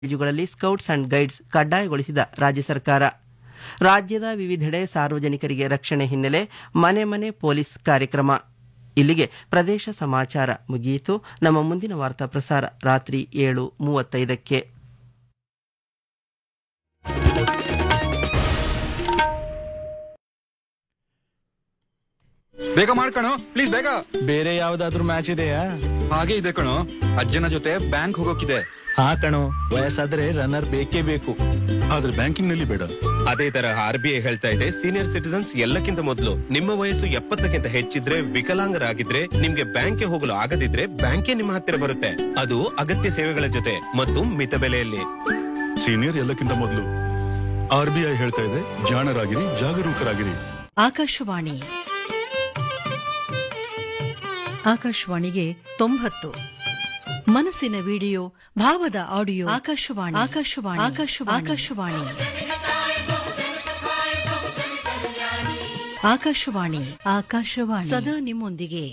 ಕಾಲೇಜುಗಳಲ್ಲಿ scouts and guides ಕಡ್ಡಾಯಗೊಳಿಸಿದ ರಾಜ್ಯ ಸರ್ಕಾರ ರಾಜ್ಯದ ವಿವಿಧೆಡೆ ಸಾರ್ವಜನಿಕರಿಗೆ ರಕ್ಷಣೆ ಹಿನ್ನೆಲೆ ಮನೆ ಮನೆ ಪೊಲೀಸ್ ಕಾರ್ಯಕ್ರಮ ಇಲ್ಲಿಗೆ ಪ್ರದೇಶ ಸಮಾಚಾರ ಮುಗಿಯಿತು ನಮ್ಮ ಮುಂದಿನ ವಾರ್ತಾ ಪ್ರಸಾರ ರಾತ್ರಿ ಏಳು ಮೂವತ್ತೈದಕ್ಕೆ ಬೇಗ ಮಾಡ್ಕಣೋ ಪ್ಲೀಸ್ ಬೇಗ ಬೇರೆ ಯಾವ್ದಾದ್ರು ಮ್ಯಾಚ್ ಇದೆಯಾ ಹಾಗೆ ಇದೆ ಕಣೋ ಅಜ್ಜನ ಜೊತೆ ಬ್ಯಾಂಕ್ ಹೋಗೋಕಿದೆ ಹಾ ಕಣೋ ವಯಸ್ಸಾದ್ರೆ ರನ್ನರ್ ಬೇಕೇ ಬೇಕು ಆದ್ರೆ ಬ್ಯಾಂಕಿಂಗ್ ನಲ್ಲಿ ಬೇಡ ಅದೇ ತರಹ ಆರ್ ಬಿ ಐ ಹೇಳ್ತಾ ಇದೆ ಸೀನಿಯರ್ ಸಿಟಿಸನ್ಸ್ ಎಲ್ಲಕ್ಕಿಂತ ಮೊದಲು ನಿಮ್ಮ ವಯಸ್ಸು ಎಪ್ಪತ್ತಕ್ಕಿಂತ ಹೆಚ್ಚಿದ್ರೆ ವಿಕಲಾಂಗರಾಗಿದ್ರೆ ನಿಮ್ಗೆ ಬ್ಯಾಂಕ್ಗೆ ಹೋಗಲು ಆಗದಿದ್ರೆ ಬ್ಯಾಂಕೇ ನಿಮ್ಮ ಹತ್ತಿರ ಬರುತ್ತೆ ಅದು ಅಗತ್ಯ ಸೇವೆಗಳ ಜೊತೆ ಮತ್ತು ಮಿತ ಬೆಲೆಯಲ್ಲಿ ಸೀನಿಯರ್ ಎಲ್ಲಕ್ಕಿಂತ ಮೊದಲು ಆರ್ ಬಿ ಐ ಹೇಳ್ತಾ ಇದೆ ಜಾಣರಾಗಿರಿ ಜಾಗರೂಕರಾಗಿರಿ ಆಕಾಶವಾಣಿ ಆಕಾಶವಾಣಿಗೆ ತೊಂಬತ್ತು ಮನಸ್ಸಿನ ವಿಡಿಯೋ ಭಾವದ ಆಡಿಯೋ ಆಕಾಶವಾಣಿ ಆಕಾಶವಾಣಿ ಆಕಾಶವಾಣಿ ಆಕಾಶವಾಣಿ ಆಕಾಶವಾಣಿ ಆಕಾಶವಾಣಿ ಸದಾ ನಿಮ್ಮೊಂದಿಗೆ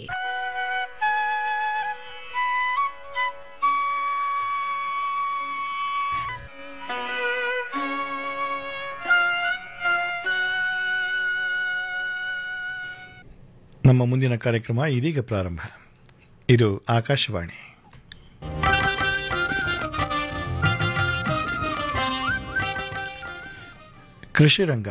ನಮ್ಮ ಮುಂದಿನ ಕಾರ್ಯಕ್ರಮ ಇದೀಗ ಪ್ರಾರಂಭ ಇದು ಆಕಾಶವಾಣಿ ಕೃಷಿ ರಂಗ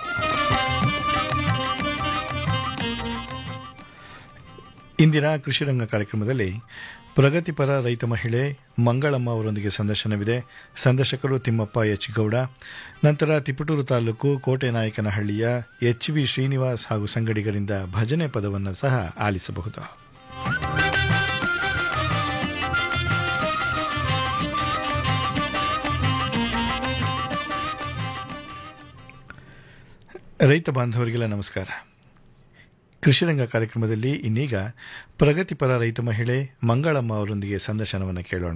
ಇಂದಿನ ಕೃಷಿ ರಂಗ ಕಾರ್ಯಕ್ರಮದಲ್ಲಿ ಪ್ರಗತಿಪರ ರೈತ ಮಹಿಳೆ ಮಂಗಳಮ್ಮ ಅವರೊಂದಿಗೆ ಸಂದರ್ಶನವಿದೆ ಸಂದರ್ಶಕರು ತಿಮ್ಮಪ್ಪ ಎಚ್ ಗೌಡ ನಂತರ ತಿಪಟೂರು ತಾಲೂಕು ಕೋಟೆನಾಯಕನಹಳ್ಳಿಯ ಎಚ್ ವಿ ಶ್ರೀನಿವಾಸ್ ಹಾಗೂ ಸಂಗಡಿಗರಿಂದ ಭಜನೆ ಪದವನ್ನು ಸಹ ಆಲಿಸಬಹುದು ರೈತ ಬಾಂಧವರಿಗೆಲ್ಲ ನಮಸ್ಕಾರ ಕೃಷಿರಂಗ ಕಾರ್ಯಕ್ರಮದಲ್ಲಿ ಇನ್ನೀಗ ಪ್ರಗತಿಪರ ರೈತ ಮಹಿಳೆ ಮಂಗಳಮ್ಮ ಅವರೊಂದಿಗೆ ಸಂದರ್ಶನವನ್ನು ಕೇಳೋಣ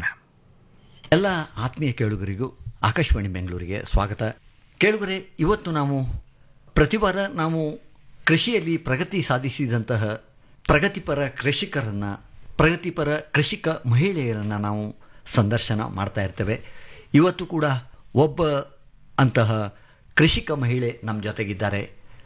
ಎಲ್ಲ ಆತ್ಮೀಯ ಕೇಳುಗರಿಗೂ ಆಕಾಶವಾಣಿ ಬೆಂಗಳೂರಿಗೆ ಸ್ವಾಗತ ಕೇಳುಗರೆ ಇವತ್ತು ನಾವು ಪ್ರತಿ ವಾರ ನಾವು ಕೃಷಿಯಲ್ಲಿ ಪ್ರಗತಿ ಸಾಧಿಸಿದಂತಹ ಪ್ರಗತಿಪರ ಕೃಷಿಕರನ್ನ ಪ್ರಗತಿಪರ ಕೃಷಿಕ ಮಹಿಳೆಯರನ್ನ ನಾವು ಸಂದರ್ಶನ ಮಾಡ್ತಾ ಇರ್ತೇವೆ ಇವತ್ತು ಕೂಡ ಒಬ್ಬ ಅಂತಹ ಕೃಷಿಕ ಮಹಿಳೆ ನಮ್ಮ ಜೊತೆಗಿದ್ದಾರೆ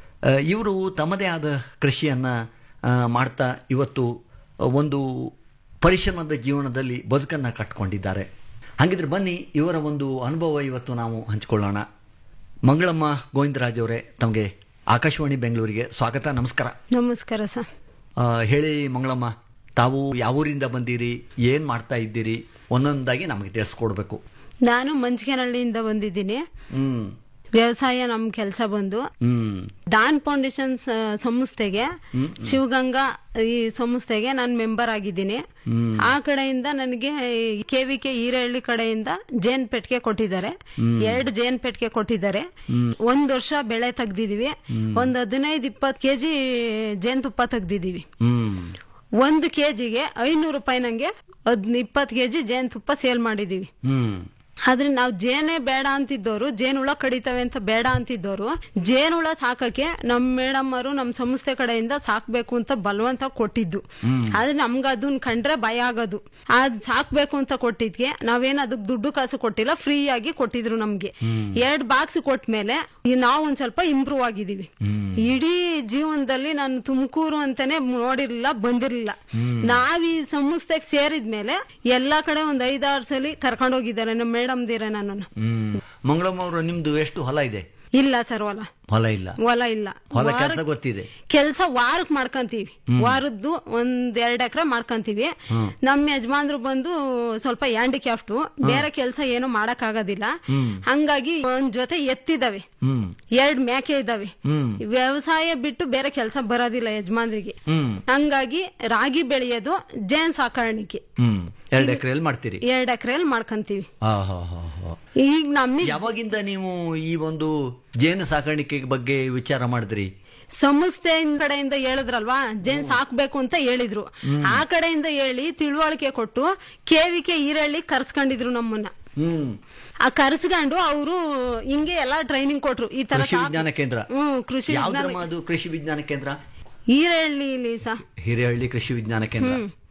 ಇವರು ತಮ್ಮದೇ ಆದ ಕೃಷಿಯನ್ನು ಮಾಡ್ತಾ ಇವತ್ತು ಒಂದು ಪರಿಶ್ರಮದ ಜೀವನದಲ್ಲಿ ಬದುಕನ್ನು ಕಟ್ಕೊಂಡಿದ್ದಾರೆ ಹಾಗಿದ್ರೆ ಬನ್ನಿ ಇವರ ಒಂದು ಅನುಭವ ಇವತ್ತು ನಾವು ಹಂಚಿಕೊಳ್ಳೋಣ ಮಂಗಳಮ್ಮ ಗೋವಿಂದರಾಜ್ ಅವರೇ ತಮಗೆ ಆಕಾಶವಾಣಿ ಬೆಂಗಳೂರಿಗೆ ಸ್ವಾಗತ ನಮಸ್ಕಾರ ನಮಸ್ಕಾರ ಸರ್ ಆ, ಹೇಳಿ ಮಂಗಳಮ್ಮ ತಾವು ಯಾವ ಊರಿಂದ ಬಂದಿರಿ ಏನು ಮಾಡ್ತಾ ಇದ್ದೀರಿ ಒಂದೊಂದಾಗಿ ನಮಗೆ ತಿಳಿಸ್ಕೊಡ್ಬೇಕು ನಾನು ಮಂಚಿಗೆನಹಳ್ಳಿಯಿಂದ ಬಂದಿದ್ದೀನಿ ಹ್ಮ್ ವ್ಯವಸಾಯ ನಮ್ಮ ಕೆಲಸ ಬಂದು ಹ್ಮ್ ಡಾನ್ ಫೌಂಡೇಶನ್ ಸ- ಸಂಸ್ಥೆಗೆ ಶಿವಗಂಗಾ ಈ ಸಂಸ್ಥೆಗೆ ನಾನು ಮೆಂಬರ್ ಆಗಿದ್ದೀನಿ ಆ ಕಡೆಯಿಂದ ನನಗೆ ಕೆ ವಿ ಕೆ ಈರಹಳ್ಳಿ ಕಡೆಯಿಂದ ಜೇನ್ ಪೆಟ್ಟಿಗೆ ಕೊಟ್ಟಿದ್ದಾರೆ ಎರಡು ಜೇನ್ ಪೆಟ್ಟಿಗೆ ಕೊಟ್ಟಿದ್ದಾರೆ ಒಂದ್ ವರ್ಷ ಬೆಳೆ ತೆಗ್ದಿದೀವಿ ಒಂದ್ ಹದಿನೈದು ಇಪ್ಪತ್ತು ಕೆಜಿ ಜೇನುತುಪ್ಪ ತೆಗ್ದಿದೀವಿ ಹ್ಮ್ ಒಂದು ಕೆಜಿಗೆ ಐನೂರು ರೂಪಾಯಿ ನಂಗೆ ಹದ್ ಇಪ್ಪತ್ತು ಕೆಜಿ ಜೇನುತುಪ್ಪ ಸೇಲ್ ಮಾಡಿದೀವಿ ಹ್ಮ್ ಆದ್ರೆ ನಾವು ಜೇನೇ ಬೇಡ ಅಂತಿದ್ದವರು ಜೇನುಳ ಕಡಿತವೆ ಅಂತ ಬೇಡ ಅಂತಿದ್ದವರು ಜೇನುಳ ಸಾಕಕ್ಕೆ ನಮ್ ಮೇಡಮ್ಮರು ನಮ್ ಸಂಸ್ಥೆ ಕಡೆಯಿಂದ ಸಾಕ್ಬೇಕು ಅಂತ ಬಲವಂತ ಕೊಟ್ಟಿದ್ದು ಆದ್ರೆ ನಮ್ಗ ಅದನ್ನ ಕಂಡ್ರೆ ಭಯ ಆಗೋದು ಅದ್ ಸಾಕ್ಬೇಕು ಅಂತ ಕೊಟ್ಟಿದ್ಗೆ ನಾವೇನ್ ಅದಕ್ಕೆ ದುಡ್ಡು ಕಾಸು ಕೊಟ್ಟಿಲ್ಲ ಫ್ರೀ ಆಗಿ ಕೊಟ್ಟಿದ್ರು ನಮ್ಗೆ ಎರಡ್ ಬಾಕ್ಸ್ ಕೊಟ್ಮೇಲೆ ಈ ನಾವು ಒಂದ್ ಸ್ವಲ್ಪ ಇಂಪ್ರೂವ್ ಆಗಿದೀವಿ ಇಡೀ ಜೀವನದಲ್ಲಿ ನಾನು ತುಮಕೂರು ಅಂತಾನೆ ನೋಡಿರ್ಲಿಲ್ಲ ಬಂದಿರ್ಲಿಲ್ಲ ನಾವ್ ಈ ಸಂಸ್ಥೆಗೆ ಸೇರಿದ್ಮೇಲೆ ಎಲ್ಲಾ ಕಡೆ ಒಂದ್ ಐದಾರು ಸಲ ಕರ್ಕೊಂಡೋಗಿದ್ದಾರೆ ನಮ್ಮ ಮೇಡಮ್ ದಿರ ನನ್ನನ್ನು ಹ್ಮ್ ಮಂಗಳಮ್ಮ ಅವರು ನಿಮ್ದು ಎಷ್ಟು ಹೊಲ ಇದೆ ಇಲ್ಲ ಸರ್ ಹೊಲ ಹೊಲ ಇಲ್ಲ ಹೊಲ ಇಲ್ಲ ಹೊಲ ಕೆಲಸ ಗೊತ್ತಿದೆ ಕೆಲಸ ವಾರಕ್ ಮಾಡ್ಕಂತೀವಿ ವಾರದ್ದು ಒಂದ್ ಎರಡ್ ಎಕರೆ ಮಾಡ್ಕಂತೀವಿ ನಮ್ಮ ಯಜಮಾನ್ರು ಬಂದು ಸ್ವಲ್ಪ ಹ್ಯಾಂಡಿಕ್ಯಾಫ್ಟು ಬೇರೆ ಕೆಲಸ ಏನು ಮಾಡಕ್ ಆಗೋದಿಲ್ಲ ಹಂಗಾಗಿ ಒಂದ್ ಜೊತೆ ಎತ್ತಿದಾವೆ ಹ್ಮ್ ಎರಡ್ ಮೇಕೆ ಇದಾವೆ ಹ್ಮ್ ವ್ಯವಸಾಯ ಬಿಟ್ಟು ಬೇರೆ ಕೆಲಸ ಬರೋದಿಲ್ಲ ಯಜಮಾನ್ರಿಗೆ ಹ್ಮ್ ಹಂಗಾಗಿ ರಾಗಿ ಬೆಳೆಯೋದು ಜೇನ್ ಸಾಕಾಣಿಕೆ ಹ್ಮ್ ಎರಡು ಎಕರೆಯಲ್ಲಿ ಮಾಡ್ತೀರಿ ಎರಡ್ ಎಕರೆಯಲ್ಲಿ ಮಾಡ್ಕಂತೀವಿ ಹಾ ಹಾ ಹಾ ಹಾ ಈಗ ನಮಗೆ ಯಾವಾಗಿಂದ ನೀವು ಈ ಒಂದು ಜೇನು ಸಾಕಾಣಿಕೆ ಬಗ್ಗೆ ವಿಚಾರ ಮಾಡಿದ್ರಿ ಸಂಸ್ಥೆ ಕಡೆಯಿಂದ ಹೇಳಿದ್ರಲ್ವಾ ಜೇನ್ ಸಾಕ್ಬೇಕು ಅಂತ ಹೇಳಿದ್ರು ಆ ಕಡೆಯಿಂದ ಹೇಳಿ ತಿಳುವಳಿಕೆ ಕೊಟ್ಟು ಕೆವಿಕೆ ಈರಳ್ಳಿ ಕರ್ಸ್ಕೊಂಡಿದ್ರು ನಮ್ಮನ್ನ ಹ್ಮ್ ಆ ಕರ್ಸ್ಕೊಂಡು ಅವರು ಹಿಂಗೆ ಎಲ್ಲಾ ಟ್ರೈನಿಂಗ್ ಕೊಟ್ರು ಈ ತರ ಕೃಷಿ ಸಾಕು- ವಿಜ್ಞಾನ ಕೇಂದ್ರ ಹ್ಮ್ ಕೃಷಿ ಯಾವ್ದ್ರಮ್ಮ ವಿಜ್ಞಾನ ಅದು ಕೃಷಿ ವಿಜ್ಞಾನ ಕೇಂದ್ರ ಈರಳ್ಳಿಲಿ ಸಹ ಹಿರೇಹಳ್ಳಿ ಕೃಷಿ ವಿಜ್ಞಾನ ಕೇಂದ್ರ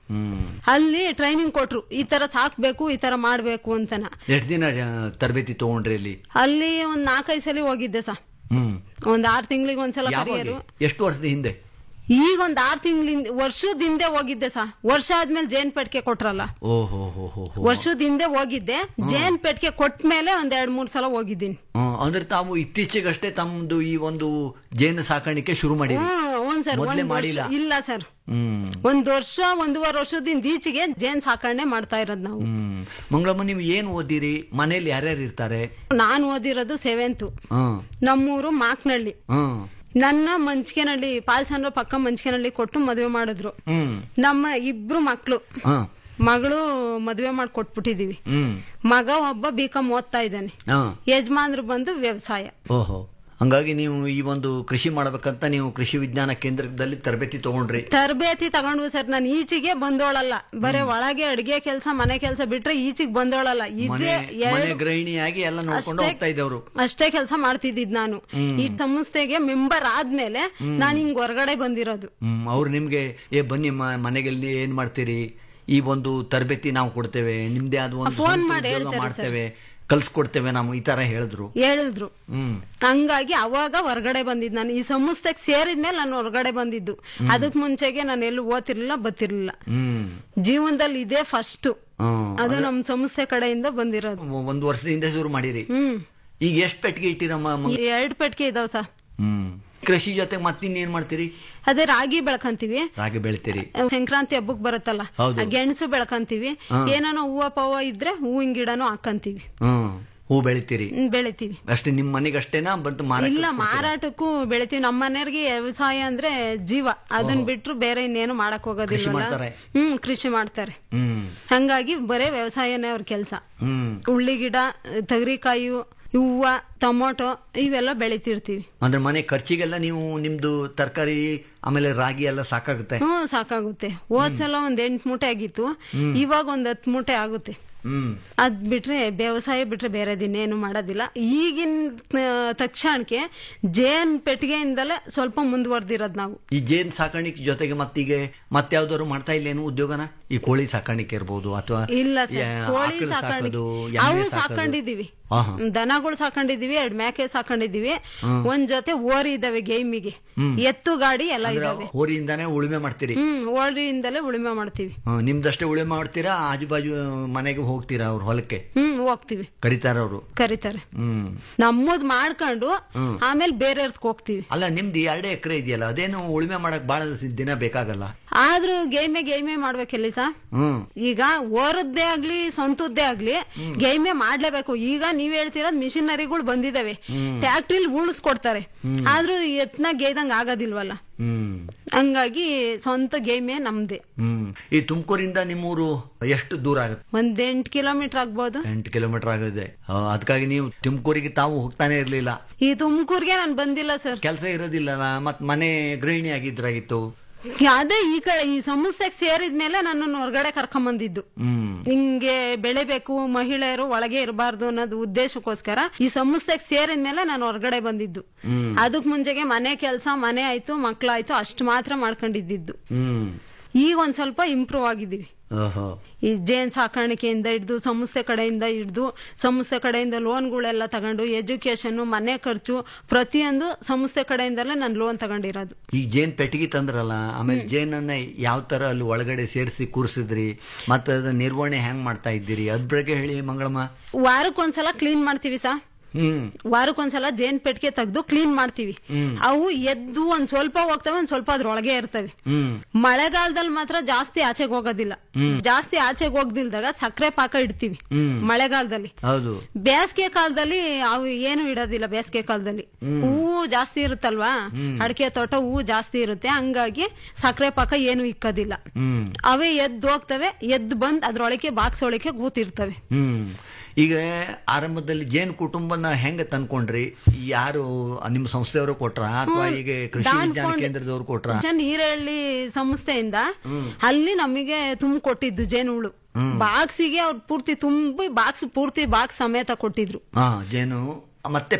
ಹ್ಮ್ ಅಲ್ಲಿ ಟ್ರೈನಿಂಗ್ ಕೊಟ್ರು ಈ ತರ ಸಾಕ್ಬೇಕು ಈ ತರ ಮಾಡ್ಬೇಕು ಅಂತನ ಎಷ್ಟು ದಿನ ಆ, ತರಬೇತಿ ತಗೊಂಡ್ರಿ ಅಲ್ಲಿ ಅಲ್ಲಿ ಒಂದ್ ನಾಲ್ಕೈದು ಸಲ ಹೋಗಿದ್ದೆ ಸಾ ಹ್ಮ್ ಒಂದ್ ಆರ್ ತಿಂಗಳಿಗೆ ಒಂದ್ಸಲ ಯಾವಾಗ ಕರಿಯರು ಎಷ್ಟು ವರ್ಷದ ಹಿಂದೆ ಈಗ ಒಂದ್ ಆರ್ ತಿಂಗಳಿಂದ ವರ್ಷದ ಹಿಂದೆ ಹೋಗಿದ್ದೆ ಸಾ ವರ್ಷ ಆದ್ಮೇಲೆ ಜೇನ್ ಪೆಟ್ಕೆ ಕೊಟ್ರಲ್ಲ ಓಹೋ ಹೋ ಹೋ ಹೋ ವರ್ಷದ ಹಿಂದೆ ಹೋಗಿದ್ದೆ ಜೇನ್ ಪೆಟ್ಕೆ ಕೊಟ್ಟ ಮೇಲೆ ಒಂದ್ ಎರಡ್ ಮೂರ್ ಸಲ ಹೋಗಿದ್ದೀನಿ ಹ್ಮ್, ಅಂದ್ರೆ ತಾವು ಇತ್ತೀಚೆಗಷ್ಟೇ ತಮ್ಮದು ಈ ಒಂದು ಜೇನು ಸಾಕಾಣಿಕೆ ಶುರು ಮಾಡಿರಿ ಹ್ಮ್ ಒಂದ್ ಸರ್ ಮೊದ್ಲೇ ಒಂದ್ ವರ್ಷ ಮಾಡಿಲ್ಲ ಇಲ್ಲ ಸರ್ ಹ್ಮ್ ಒಂದ್ ವರ್ಷ ಒಂದೂವರೆ ವರ್ಷದಿಂದ ಈಚೆಗೆ ಜೇನ್ ಸಾಕಣೆ ಮಾಡ್ತಾ ಇರೋದ್ ನಾವು ಹ್ಮ್ ಮಂಗಳಮ್ಮ ನೀವು ಏನು ಓದಿರಿ ಮನೇಲಿ ಯಾರ್ಯಾರು ಇರ್ತಾರೆ ನಾನು ಓದಿರೋದು ಸೆವೆಂತ್ ಹ್ಮ್ ನಮ್ಮೂರು ಮಾಕ್ನಳ್ಳಿ ಹ್ಮ್ ನನ್ನ ಮಂಚಿಕೆನಹಳ್ಳಿ ಪಾಲ್ಸಂದ್ರ ಪಕ್ಕ ಮಂಚಿಕೆನಹಳ್ಳಿ ಕೊಟ್ಟು ಮದುವೆ ಮಾಡಿದ್ರು ಹ್ಮ್ ನಮ್ಮ ಇಬ್ರು ಮಕ್ಳು ಹ್ಮ್ ಮಗಳು ಮದುವೆ ಮಾಡಿ ಕೊಟ್ಬಿಟ್ಟಿದೀವಿ ಹ್ಮ್ ಮಗ ಒಬ್ಬ ಬಿ ಕಾಮ್ ಓದ್ತಾ ಇದ್ದಾನೆ ಹ್ಮ್ ಯಜಮಾನ್ರು ಬಂದು ವ್ಯವಸಾಯ ಓಹೋ ಹಂಗಾಗಿ ನೀವು ಈ ಒಂದು ಕೃಷಿ ಮಾಡ್ಬೇಕಂತ ನೀವು ಕೃಷಿ ವಿಜ್ಞಾನ ಕೇಂದ್ರದಲ್ಲಿ ತರಬೇತಿ ತಗೊಂಡ್ರಿ ತರಬೇತಿ ತಗೊಂಡ್ವು ಸರ್ ನಾನು ಈಚೆಗೆ ಬಂದೋಳಲ್ಲ ಬರೇ ಒಳಗೆ ಅಡಿಗೆ ಕೆಲಸ ಮನೆ ಕೆಲಸ ಬಿಟ್ರೆ ಈಚೆಗೆ ಬಂದೋಳಲ್ಲ ಮನೆ ಇದೇ ಮನೆ ಎರಡು ಗೃಹಿಣಿಯಾಗಿ ಎಲ್ಲ ನೋಡ್ಕೊಂಡು ಹೋಗ್ತಾ ಇದ್ದವ್ರು ಅಷ್ಟೇ ಕೆಲಸ ಮಾಡ್ತಿದ್ದಿದ್ ನಾನು ಈ ಸಂಸ್ಥೆಗೆ ಮೆಂಬರ್ ಆದ್ಮೇಲೆ ನಾನು ಹಿಂಗ್ ಹೊರಗಡೆ ಬಂದಿರೋದು ಹ್ಮ್ ಅವ್ರು ನಿಮ್ಗೆ ಏ ಬನ್ನಿ ಮ- ಮನೆಯಲ್ಲಿ ಏನ್ ಮಾಡ್ತೀರಿ ಈ ಒಂದು ತರಬೇತಿ ನಾವು ಕೊಡ್ತೇವೆ ನಿಮ್ದೇ ಆದ ಒಂದು ಫೋನ್ ಸ್ವಂತ ಮಾಡಿ ಉದ್ಯೋಗ ಹೇಳ್ತಾರೆ ಮಾಡ್ತೇವೆ ಕಲ್ಸ್ಕೊಡ್ತೇವೆ ನಾವು ಈ ತರ ಹೇಳಿದ್ರು ಹೇಳಿದ್ರು ಹ್ಮ್ ಹಂಗಾಗಿ ಅವಾಗ ಹೊರಗಡೆ ಬಂದಿದ್ದು ನಾನು ಈ ಸಂಸ್ಥೆಗೆ ಸೇರಿದ್ಮೇಲೆ ನಾನು ಹೊರಗಡೆ ಬಂದಿದ್ದು ಅದಕ್ ಮುಂಚೆಗೆ ನಾನು ಎಲ್ಲೂ ಓದ್ತಿರ್ಲಿಲ್ಲ ಬತ್ತಿರ್ಲಿಲ್ಲ ಹ್ಮ್ ಜೀವನದಲ್ಲಿ ಇದೇ ಫಸ್ಟ್ ಹ್ಮ್. ಅದು ನಮ್ ಸಂಸ್ಥೆ ಕಡೆಯಿಂದ ಬಂದಿರೋದು ಒಂದು ವರ್ಷದಿಂದ ಶುರು ಮಾಡಿರಿ ಹ್ಮ್ ಈಗ ಎಷ್ಟ್ ಪೆಟ್ಟಿಗೆ ಇಟ್ಟಿರಮ್ಮ ಮ- ಎರಡ್ ಪೆಟ್ಟಿಗೆ ಇದಾವ್ ಸಾ ಹ್ಮ್ ಕೃಷಿ ಜೊತೆ ಮತ್ತಿನ್ನೇನ್ ಮಾಡ್ತೀರಿ ಅದೇ ರಾಗಿ ಬೆಳ್ಕಂತೀವಿ ರಾಗಿ ಬೆಳಿತೀರಿ ಸಂಕ್ರಾಂತಿ ಹಬ್ಬಕ್ ಬರುತ್ತಲ್ಲ ಹೌದು. ಆ ಗೆಣಸು ಬೆಳ್ಕಂತೀವಿ ಏನಾನ ಹೂವ ಪವ ಇದ್ರೆ ಹೂವಿನ ಗಿಡನೂ ಹಾಕಂತೀವಿ ಹ್ಮ್ ಹೂ ಬೆಳಿತೀರಿ ಹ್ಮ್, ಬೆಳಿತೀವಿ ಅಷ್ಟೇ ನಿಮ್ ಮನೆಗೆ ಅಷ್ಟೇನಾ ಬಂತು ಮಾರಾಟ ಇಲ್ಲ ಮಾರಾಟಕ್ಕೂ ಬೆಳಿತೀವಿ ನಮ್ಮ ಮನೆಯವ್ರಿಗೆ ವ್ಯವಸಾಯ ಅಂದ್ರೆ ಜೀವ ಅದನ್ನ ಬಿಟ್ರು ಬೇರೆ ಇನ್ನೇನು ಮಾಡಕ್ ಹೋಗೋದಿಲ್ಲ ಮಾಡ್ತಾರೆ? ಹ್ಮ್ ಕೃಷಿ ಮಾಡ್ತಾರೆ ಹ್ಮ್ ಹಂಗಾಗಿ ಬರೇ ವ್ಯವಸಾಯನೇ ಅವ್ರ ಕೆಲ್ಸ ಹ್ಮ್ ಉಳ್ಳಿ ಗಿಡ ತೊಗರಿಕಾಯಿ ಹೂವ ಟೊಮೊಟೊ ಇವೆಲ್ಲ ಬೆಳಿತಿರ್ತೀವಿ ಅಂದ್ರೆ ಮನೆ ಖರ್ಚಿಗೆಲ್ಲ ನೀವು ನಿಮ್ದು ತರಕಾರಿ ಆಮೇಲೆ ರಾಗಿ ಎಲ್ಲ ಸಾಕಾಗುತ್ತೆ ಹ್ಮ್ ಸಾಕಾಗುತ್ತೆ ಹೋದ್ಸಲ ಒಂದ್ ಎಂಟ್ ಮೂಟೆ ಆಗಿತ್ತು ಇವಾಗ ಒಂದ್ ಹತ್ ಮೂಟೆ ಆಗುತ್ತೆ ಹ್ಮ್ ಅದ್ ಬಿಟ್ರೆ ವ್ಯವಸಾಯ ಬಿಟ್ರೆ ಬೇರೆ ದಿನೇನು ಮಾಡೋದಿಲ್ಲ ಈಗಿನ ಆ, ತಕ್ಷಣಕ್ಕೆ ಜೇನ್ ಪೆಟ್ಟಿಗೆಯಿಂದಲೇ ಸ್ವಲ್ಪ ಮುಂದುವರೆದಿರೋದು ನಾವು ಈ ಜೇನ್ ಸಾಕಾಣಿಕೆ ಜೊತೆಗೆ ಮತ್ತೀಗ ಮತ್ತೆ ಯಾವ್ದಾದ್ರು ಮಾಡ್ತಾ ಇಲ್ಲೇನು ಉದ್ಯೋಗನ ಈ ಕೋಳಿ ಸಾಕಾಣಿಕೆ ಇರ್ಬೋದು ಅಥವಾ ಇಲ್ಲ ಸರ್ ಯಾ- ಕೋಳಿ ಆಕಳು ಸಾಕಾಣಿಕೆ ಸಾಕೋದು, ಅವು ಎಮ್ಮೆ ಸಾಕೋದು. ಸಾಕೊಂಡಿದೀವಿ ಆಹಾ. ದನಗಳು ಸಾಕೊಂಡಿದೀವಿ ಎರಡ್ ಮೇಕೆ ಸಾಕೊಂಡಿದೀವಿ ಒಂದ್ ಜೊತೆ ಓರಿ ಇದಾವೆ ಗೇಮಿಗೆ ಎತ್ತು ಗಾಡಿ ಎಲ್ಲ ಅಂದ್ರೆ ಇದಾವೆ ಹೋರಿಯಿಂದಾನೇ ಉಳುಮೆ ಮಾಡ್ತೀರಿ ಹ್ಮ್ ಓರಿಯಿಂದಲೇ ಉಳುಮೆ ಮಾಡ್ತೀವಿ ಹ್ಮ್, ನಿಮ್ದಷ್ಟೇ ಉಳುಮೆ ಮಾಡ್ತೀರಾ ಆಜು ಬಾಜು ಮನೆಗೆ ಹೋಗ್ತೀರಾ ಅವ್ರ ಹೊಲಕ್ಕೆ ಹ್ಮ್ ಹೋಗ್ತೀವಿ ಕರೀತಾರ ಅವರು ಕರೀತಾರೆ ಹ್ಮ್ ನಮ್ಮದ್ ಮಾಡ್ಕೊಂಡು ಆಮೇಲೆ ಬೇರೆಯವ್ರದ್ ಹೋಗ್ತೀವಿ ಅಲ್ಲ ನಿಮ್ದು ಎರಡೇ ಎಕರೆ ಇದೆಯಲ್ಲ ಅದೇನು ಉಳುಮೆ ಮಾಡಕ್ ಬಹಳ ದಿನ ಬೇಕಾಗಲ್ಲ ಆದ್ರೂ ಗೇಮೆ ಗೇಮೆ ಮಾಡ್ಬೇಕಿಲ್ಲ ಸಾ ಹ್ಮ್ ಈಗ ಓರದ್ದೇ ಆಗ್ಲಿ ಸ್ವಂತದ್ದೇ ಆಗ್ಲಿ ಗೇಮೆ ಮಾಡ್ಲೇಬೇಕು ಈಗ ನೀವ್ ಹೇಳ್ತಿರೋದ್ ಮಿಷಿನರಿಗಳು ಬಂದಿದಾವೆ ಟ್ಯಾಕ್ಟ್ರಿಲ್ ಉಳಿಸ್ಕೊಡ್ತಾರೆ ಆದ್ರೂ ಎತ್ನ ಗೇದಂಗ್ ಆಗೋದಿಲ್ವಲ್ಲ ಹ್ಮ್ ಹಂಗಾಗಿ ಸ್ವಂತ ಗೇಮೆ ನಮ್ದೆ ಹ್ಮ್ ಈ ತುಮಕೂರಿಂದ ನಿಮ್ಮೂರು ಎಷ್ಟು ದೂರ ಆಗುತ್ತೆ ಒಂದ್ ಎಂಟ್ ಕಿಲೋಮೀಟರ್ ಆಗ್ಬೋದು ಎಂಟು ಕಿಲೋಮೀಟರ್ ಆಗಿದೆ ಆ, ಅದಕ್ಕಾಗಿ ನೀವು ತುಮಕೂರಿಗೆ ತಾವು ಹೋಗ್ತಾನೆ ಇರ್ಲಿಲ್ಲ ಈ ತುಮಕೂರ್ಗೆ ನಾನ್ ಬಂದಿಲ್ಲ ಸರ್ ಕೆಲಸ ಇರೋದಿಲ್ಲಲ್ಲ ಮತ್ ಮನೆ ಗೃಹಿಣಿ ಆಗಿದ್ರಾಗಿತ್ತು ಅದೇ ಈ ಕಡೆ ಈ ಸಂಸ್ಥೆಗೆ ಸೇರಿದ್ಮೇಲೆ ನನ್ನನ್ನು ಹೊರಗಡೆ ಕರ್ಕೊಂಬಂದಿದ್ದು ಹ್ಮ್ ಹಿಂಗೆ ಬೆಳಿಬೇಕು ಮಹಿಳೆಯರು ಒಳಗೆ ಇರಬಾರ್ದು ಅನ್ನೋದು ಉದ್ದೇಶಕ್ಕೋಸ್ಕರ ಈ ಸಂಸ್ಥೆಗೆ ಸೇರಿದ್ಮೇಲೆ ನಾನು ಹೊರಗಡೆ ಬಂದಿದ್ದು ಅದಕ್ ಮುಂಚೆಗೆ ಮನೆ ಕೆಲಸ ಮನೆ ಆಯ್ತು ಮಕ್ಳಾಯ್ತು ಅಷ್ಟು ಮಾತ್ರ ಮಾಡ್ಕೊಂಡಿದ್ದು ಹ್ಮ್ ಈಗ ಒಂದ್ ಸ್ವಲ್ಪ ಇಂಪ್ರೂವ್ ಆಗಿದ್ದೀವಿ ಓಹೋ ಈ ಜೇನ್ ಸಾಕಾಣಿಕೆಯಿಂದ ಹಿಡ್ದು ಸಂಸ್ಥೆ ಕಡೆಯಿಂದ ಹಿಡ್ದು ಸಂಸ್ಥೆ ಕಡೆಯಿಂದ ಲೋನ್ಗಳೆಲ್ಲ ತಗೊಂಡು ಎಜುಕೇಶನ್ ಮನೆ ಖರ್ಚು ಪ್ರತಿಯೊಂದು ಸಂಸ್ಥೆ ಕಡೆಯಿಂದಲೇ ನಾನು ಲೋನ್ ತಗೊಂಡಿರೋದು ಈಗ ಜೇನ್ ಪೆಟ್ಟಿಗೆ ತಂದ್ರಲ್ಲ ಆಮೇಲೆ ಜೇನನ್ನ ಯಾವ ತರ ಅಲ್ಲಿ ಒಳಗಡೆ ಸೇರಿಸಿ ಕೂರಿಸಿದ್ರಿ ಮತ್ತೆ ಅದ ನಿರ್ವಹಣೆ ಹೆಂಗ್ ಮಾಡ್ತಾ ಇದ್ದೀರಿ ಅದ್ ಬಗ್ಗೆ ಹೇಳಿ ಮಂಗಳಮ್ಮ ವಾರಕ್ಕೊಂದ್ಸಲ ಕ್ಲೀನ್ ಮಾಡ್ತೀವಿ ಸಾ ಹ್ಮ್ ವಾರಕ್ಕೊಂದ್ಸಲ ಜೇನ್ ಪೆಟ್ಟಿಗೆ ತೆಗೆದು ಕ್ಲೀನ್ ಮಾಡ್ತೀವಿ ಅವು ಎದ್ದು ಒಂದ್ ಸ್ವಲ್ಪ ಹೋಗ್ತವೆ ಒಂದ್ ಸ್ವಲ್ಪ ಅದ್ರೊಳಗೆ ಇರ್ತವೆ ಹ್ಮ್ ಮಳೆಗಾಲದಲ್ಲಿ ಮಾತ್ರ ಜಾಸ್ತಿ ಆಚೆಗೆ ಹೋಗೋದಿಲ್ಲ ಜಾಸ್ತಿ ಆಚೆಗೆ ಹೋಗ್ದಿಲ್ದಾಗ ಸಕ್ಕರೆ ಪಾಕ ಇಡ್ತೀವಿ ಮಳೆಗಾಲದಲ್ಲಿ ಹೌದು ಬೇಸಿಗೆ ಕಾಲದಲ್ಲಿ ಅವು ಏನು ಇಡೋದಿಲ್ಲ ಬೇಸಿಗೆ ಕಾಲದಲ್ಲಿ ಹೂವು ಜಾಸ್ತಿ ಇರುತ್ತಲ್ವಾ ಅಡಿಕೆ ತೋಟ ಹೂವು ಜಾಸ್ತಿ ಇರುತ್ತೆ ಹಂಗಾಗಿ ಸಕ್ಕರೆ ಪಾಕ ಏನು ಇಕ್ಕೋದಿಲ್ಲ ಹ್ಮ್ ಅವೇ ಎದ್ದು ಹೋಗ್ತವೆ ಎದ್ದು ಬಂದ್ ಅದ್ರೊಳಗೆ ಬಾಕ್ಸ್ ಒಳಗೆ ಕೂತಿರ್ತವೆ ಹ್ಮ್ ಈಗ ಆರಂಭದಲ್ಲಿ ಜೇನ್ ಕುಟುಂಬನ ಹೆಂಗ ತಂದ್ಕೊಂಡ್ರಿ ಯಾರು ನಿಮ್ಮ ಸಂಸ್ಥೆಯವರು ಕೊಟ್ರ ಅಥವಾ ಈಗ ಕೃಷಿ ಡಾನ್ ವಿಜ್ಞಾನ ಫೌಂಡ್- ಕೇಂದ್ರದವ್ರು ಕೊಟ್ರ ಜನ್ ಹಿರೇಹಳ್ಳಿ ಸಂಸ್ಥೆಯಿಂದ ಅಲ್ಲಿ ನಮಗೆ ತುಂಬ ಕೊಟ್ಟಿದ್ದು ಜೇನುಹುಳು ಬಾಕ್ಸಿಗೆ ಅವ್ರು ಪೂರ್ತಿ ತುಂಬಿ ಬಾಕ್ಸ್ ಪೂರ್ತಿ ಬಾಕ್ಸ್ ಸಮೇತ ಕೊಟ್ಟಿದ್ರು ಹಾ ಜೇನು ಮತ್ತೆ ಪೆಟ್ಟಿಗೆ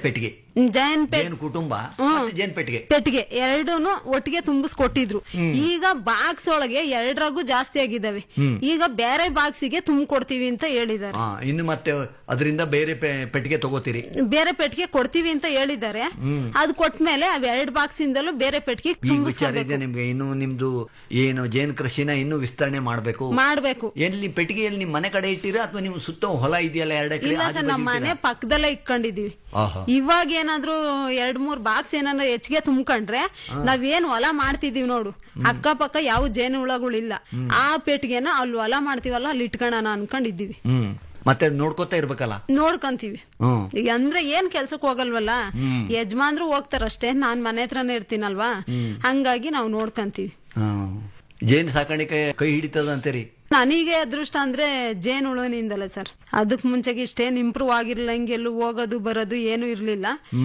ಜೈನ್ ಪೆಟ್ ಜೇನು ಕುಟುಂಬ ಮತ್ತೆ ಜೇನ್ ಪೆಟ್ಟಿಗೆ ಪೆಟ್ಟಿಗೆ ಎರಡೂನು ಒಟ್ಟಿಗೆ ತುಂಬಿಸ್ಕೊಟ್ಟಿದ್ರು ಈಗ ಬಾಕ್ಸ್ ಒಳಗೆ ಎರಡರಾಗೂ ಜಾಸ್ತಿ ಆಗಿದಾವೆ ಈಗ ಬೇರೆ ಬಾಕ್ಸಿಗೆ ತುಂಬಿಕೊಡ್ತೀವಿ ಅಂತ ಹೇಳಿದ್ದಾರೆ ಹಾ ಇನ್ನು ಮತ್ತೆ ಅದರಿಂದ ಬೇರೆ ಪೆ- ಪೆಟ್ಟಿಗೆ ತಗೋತೀರಿ ಬೇರೆ ಪೆಟ್ಟಿಗೆ ಕೊಡ್ತೀವಿ ಅಂತ ಹೇಳಿದ್ದಾರೆ ಅದು ಕೊಟ್ಮೇಲೆ ಅವ್ ಎರಡ್ ಬಾಕ್ಸ್ ಇಂದಲೂ ಬೇರೆ ಪೆಟ್ಟಿಗೆ ಈ ವಿಚಾರ ಇದೆ ತುಂಬಿಸ್ಕೊಬೇಕು ನಿಮ್ಗೆ ಇನ್ನು ನಿಮ್ದು ಏನು ಜೇನು ಕೃಷಿನ ಇನ್ನೂ ವಿಸ್ತರಣೆ ಮಾಡ್ಬೇಕು ಮಾಡ್ಬೇಕು ಎಲ್ಲಿ ಪೆಟ್ಟಿಗೆಯಲ್ಲಿ ನಿಮ್ ಮನೆ ಕಡೆ ಇಟ್ಟಿರಾ ಅಥವಾ ನೀವು ಸುತ್ತ ಹೊಲ ಇದೆಯಲ್ಲ ಎರಡು ಎಕರೆ ಇಲ್ಲ ಸರ್ ನಮ್ಮ ಮನೆ ಪಕ್ಕದಲ್ಲೇ ಇಟ್ಕೊಂಡಿದೀವಿ ಆಹಾ. ಇವಾಗ ಏನಾದ್ರು ಎರಡ್ ಮೂರ್ ಬಾಕ್ಸ್ ಏನಾದ್ರು ಹೆಚ್ಚಿಗೆ ತುಂಬ್ಕೊಂಡ್ರೆ ನಾವೇನ್ ಹೊಲ ಮಾಡ್ತಿದೀವಿ ನೋಡು ಅಕ್ಕಪಕ್ಕ ಯಾವ ಜೇನು ಹುಳಗಳಿಲ್ಲ ಆ ಪೆಟ್ಟಿಗೆನ ಅಲ್ಲಿ ಹೊಲ ಮಾಡ್ತೀವಲ್ಲ ಅಲ್ಲಿ ಇಟ್ಕೊಳ್ಳೋಣ ಅನ್ಕೊಂಡಿದ್ದೀವಿ ಹ್ಮ್ ಮತ್ತೆ ಅದ್ ನೋಡ್ಕೊತಾ ಇರ್ಬೇಕಲ್ಲ ನೋಡ್ಕೊಂತೀವಿ ಹ್ಮ್ ಈಗ ಅಂದ್ರೆ ಏನ್ ಕೆಲ್ಸಕ್ ಹೋಗಲ್ವಲ್ಲ ಯಜಮಾನ್ರು ಹೋಗ್ತಾರಷ್ಟೇ ನಾನ್ ಮನೆ ಹತ್ರನೇ ಇರ್ತೀನಲ್ವಾ ಹಂಗಾಗಿ ನಾವು ನೋಡ್ಕೊಂತೀವಿ ಹ್ಮ್. ಜೇನು ಸಾಕಾಣಿಕೆ ಕೈ ಹಿಡಿತದ ಅಂತೀರಿ ನನಗೆ ಅದೃಷ್ಟ ಅಂದ್ರೆ ಜೇನುಳುವಿನಿಂದಲೇ ಸರ್ ಅದಕ್ ಮುಂಚೆಗೆ ಇಷ್ಟೇನ್ ಇಂಪ್ರೂವ್ ಆಗಿರ್ಲಿಲ್ಲ ಹಿಂಗೆಲ್ಲೂ ಹೋಗೋದು ಬರೋದು ಏನು ಇರ್ಲಿಲ್ಲ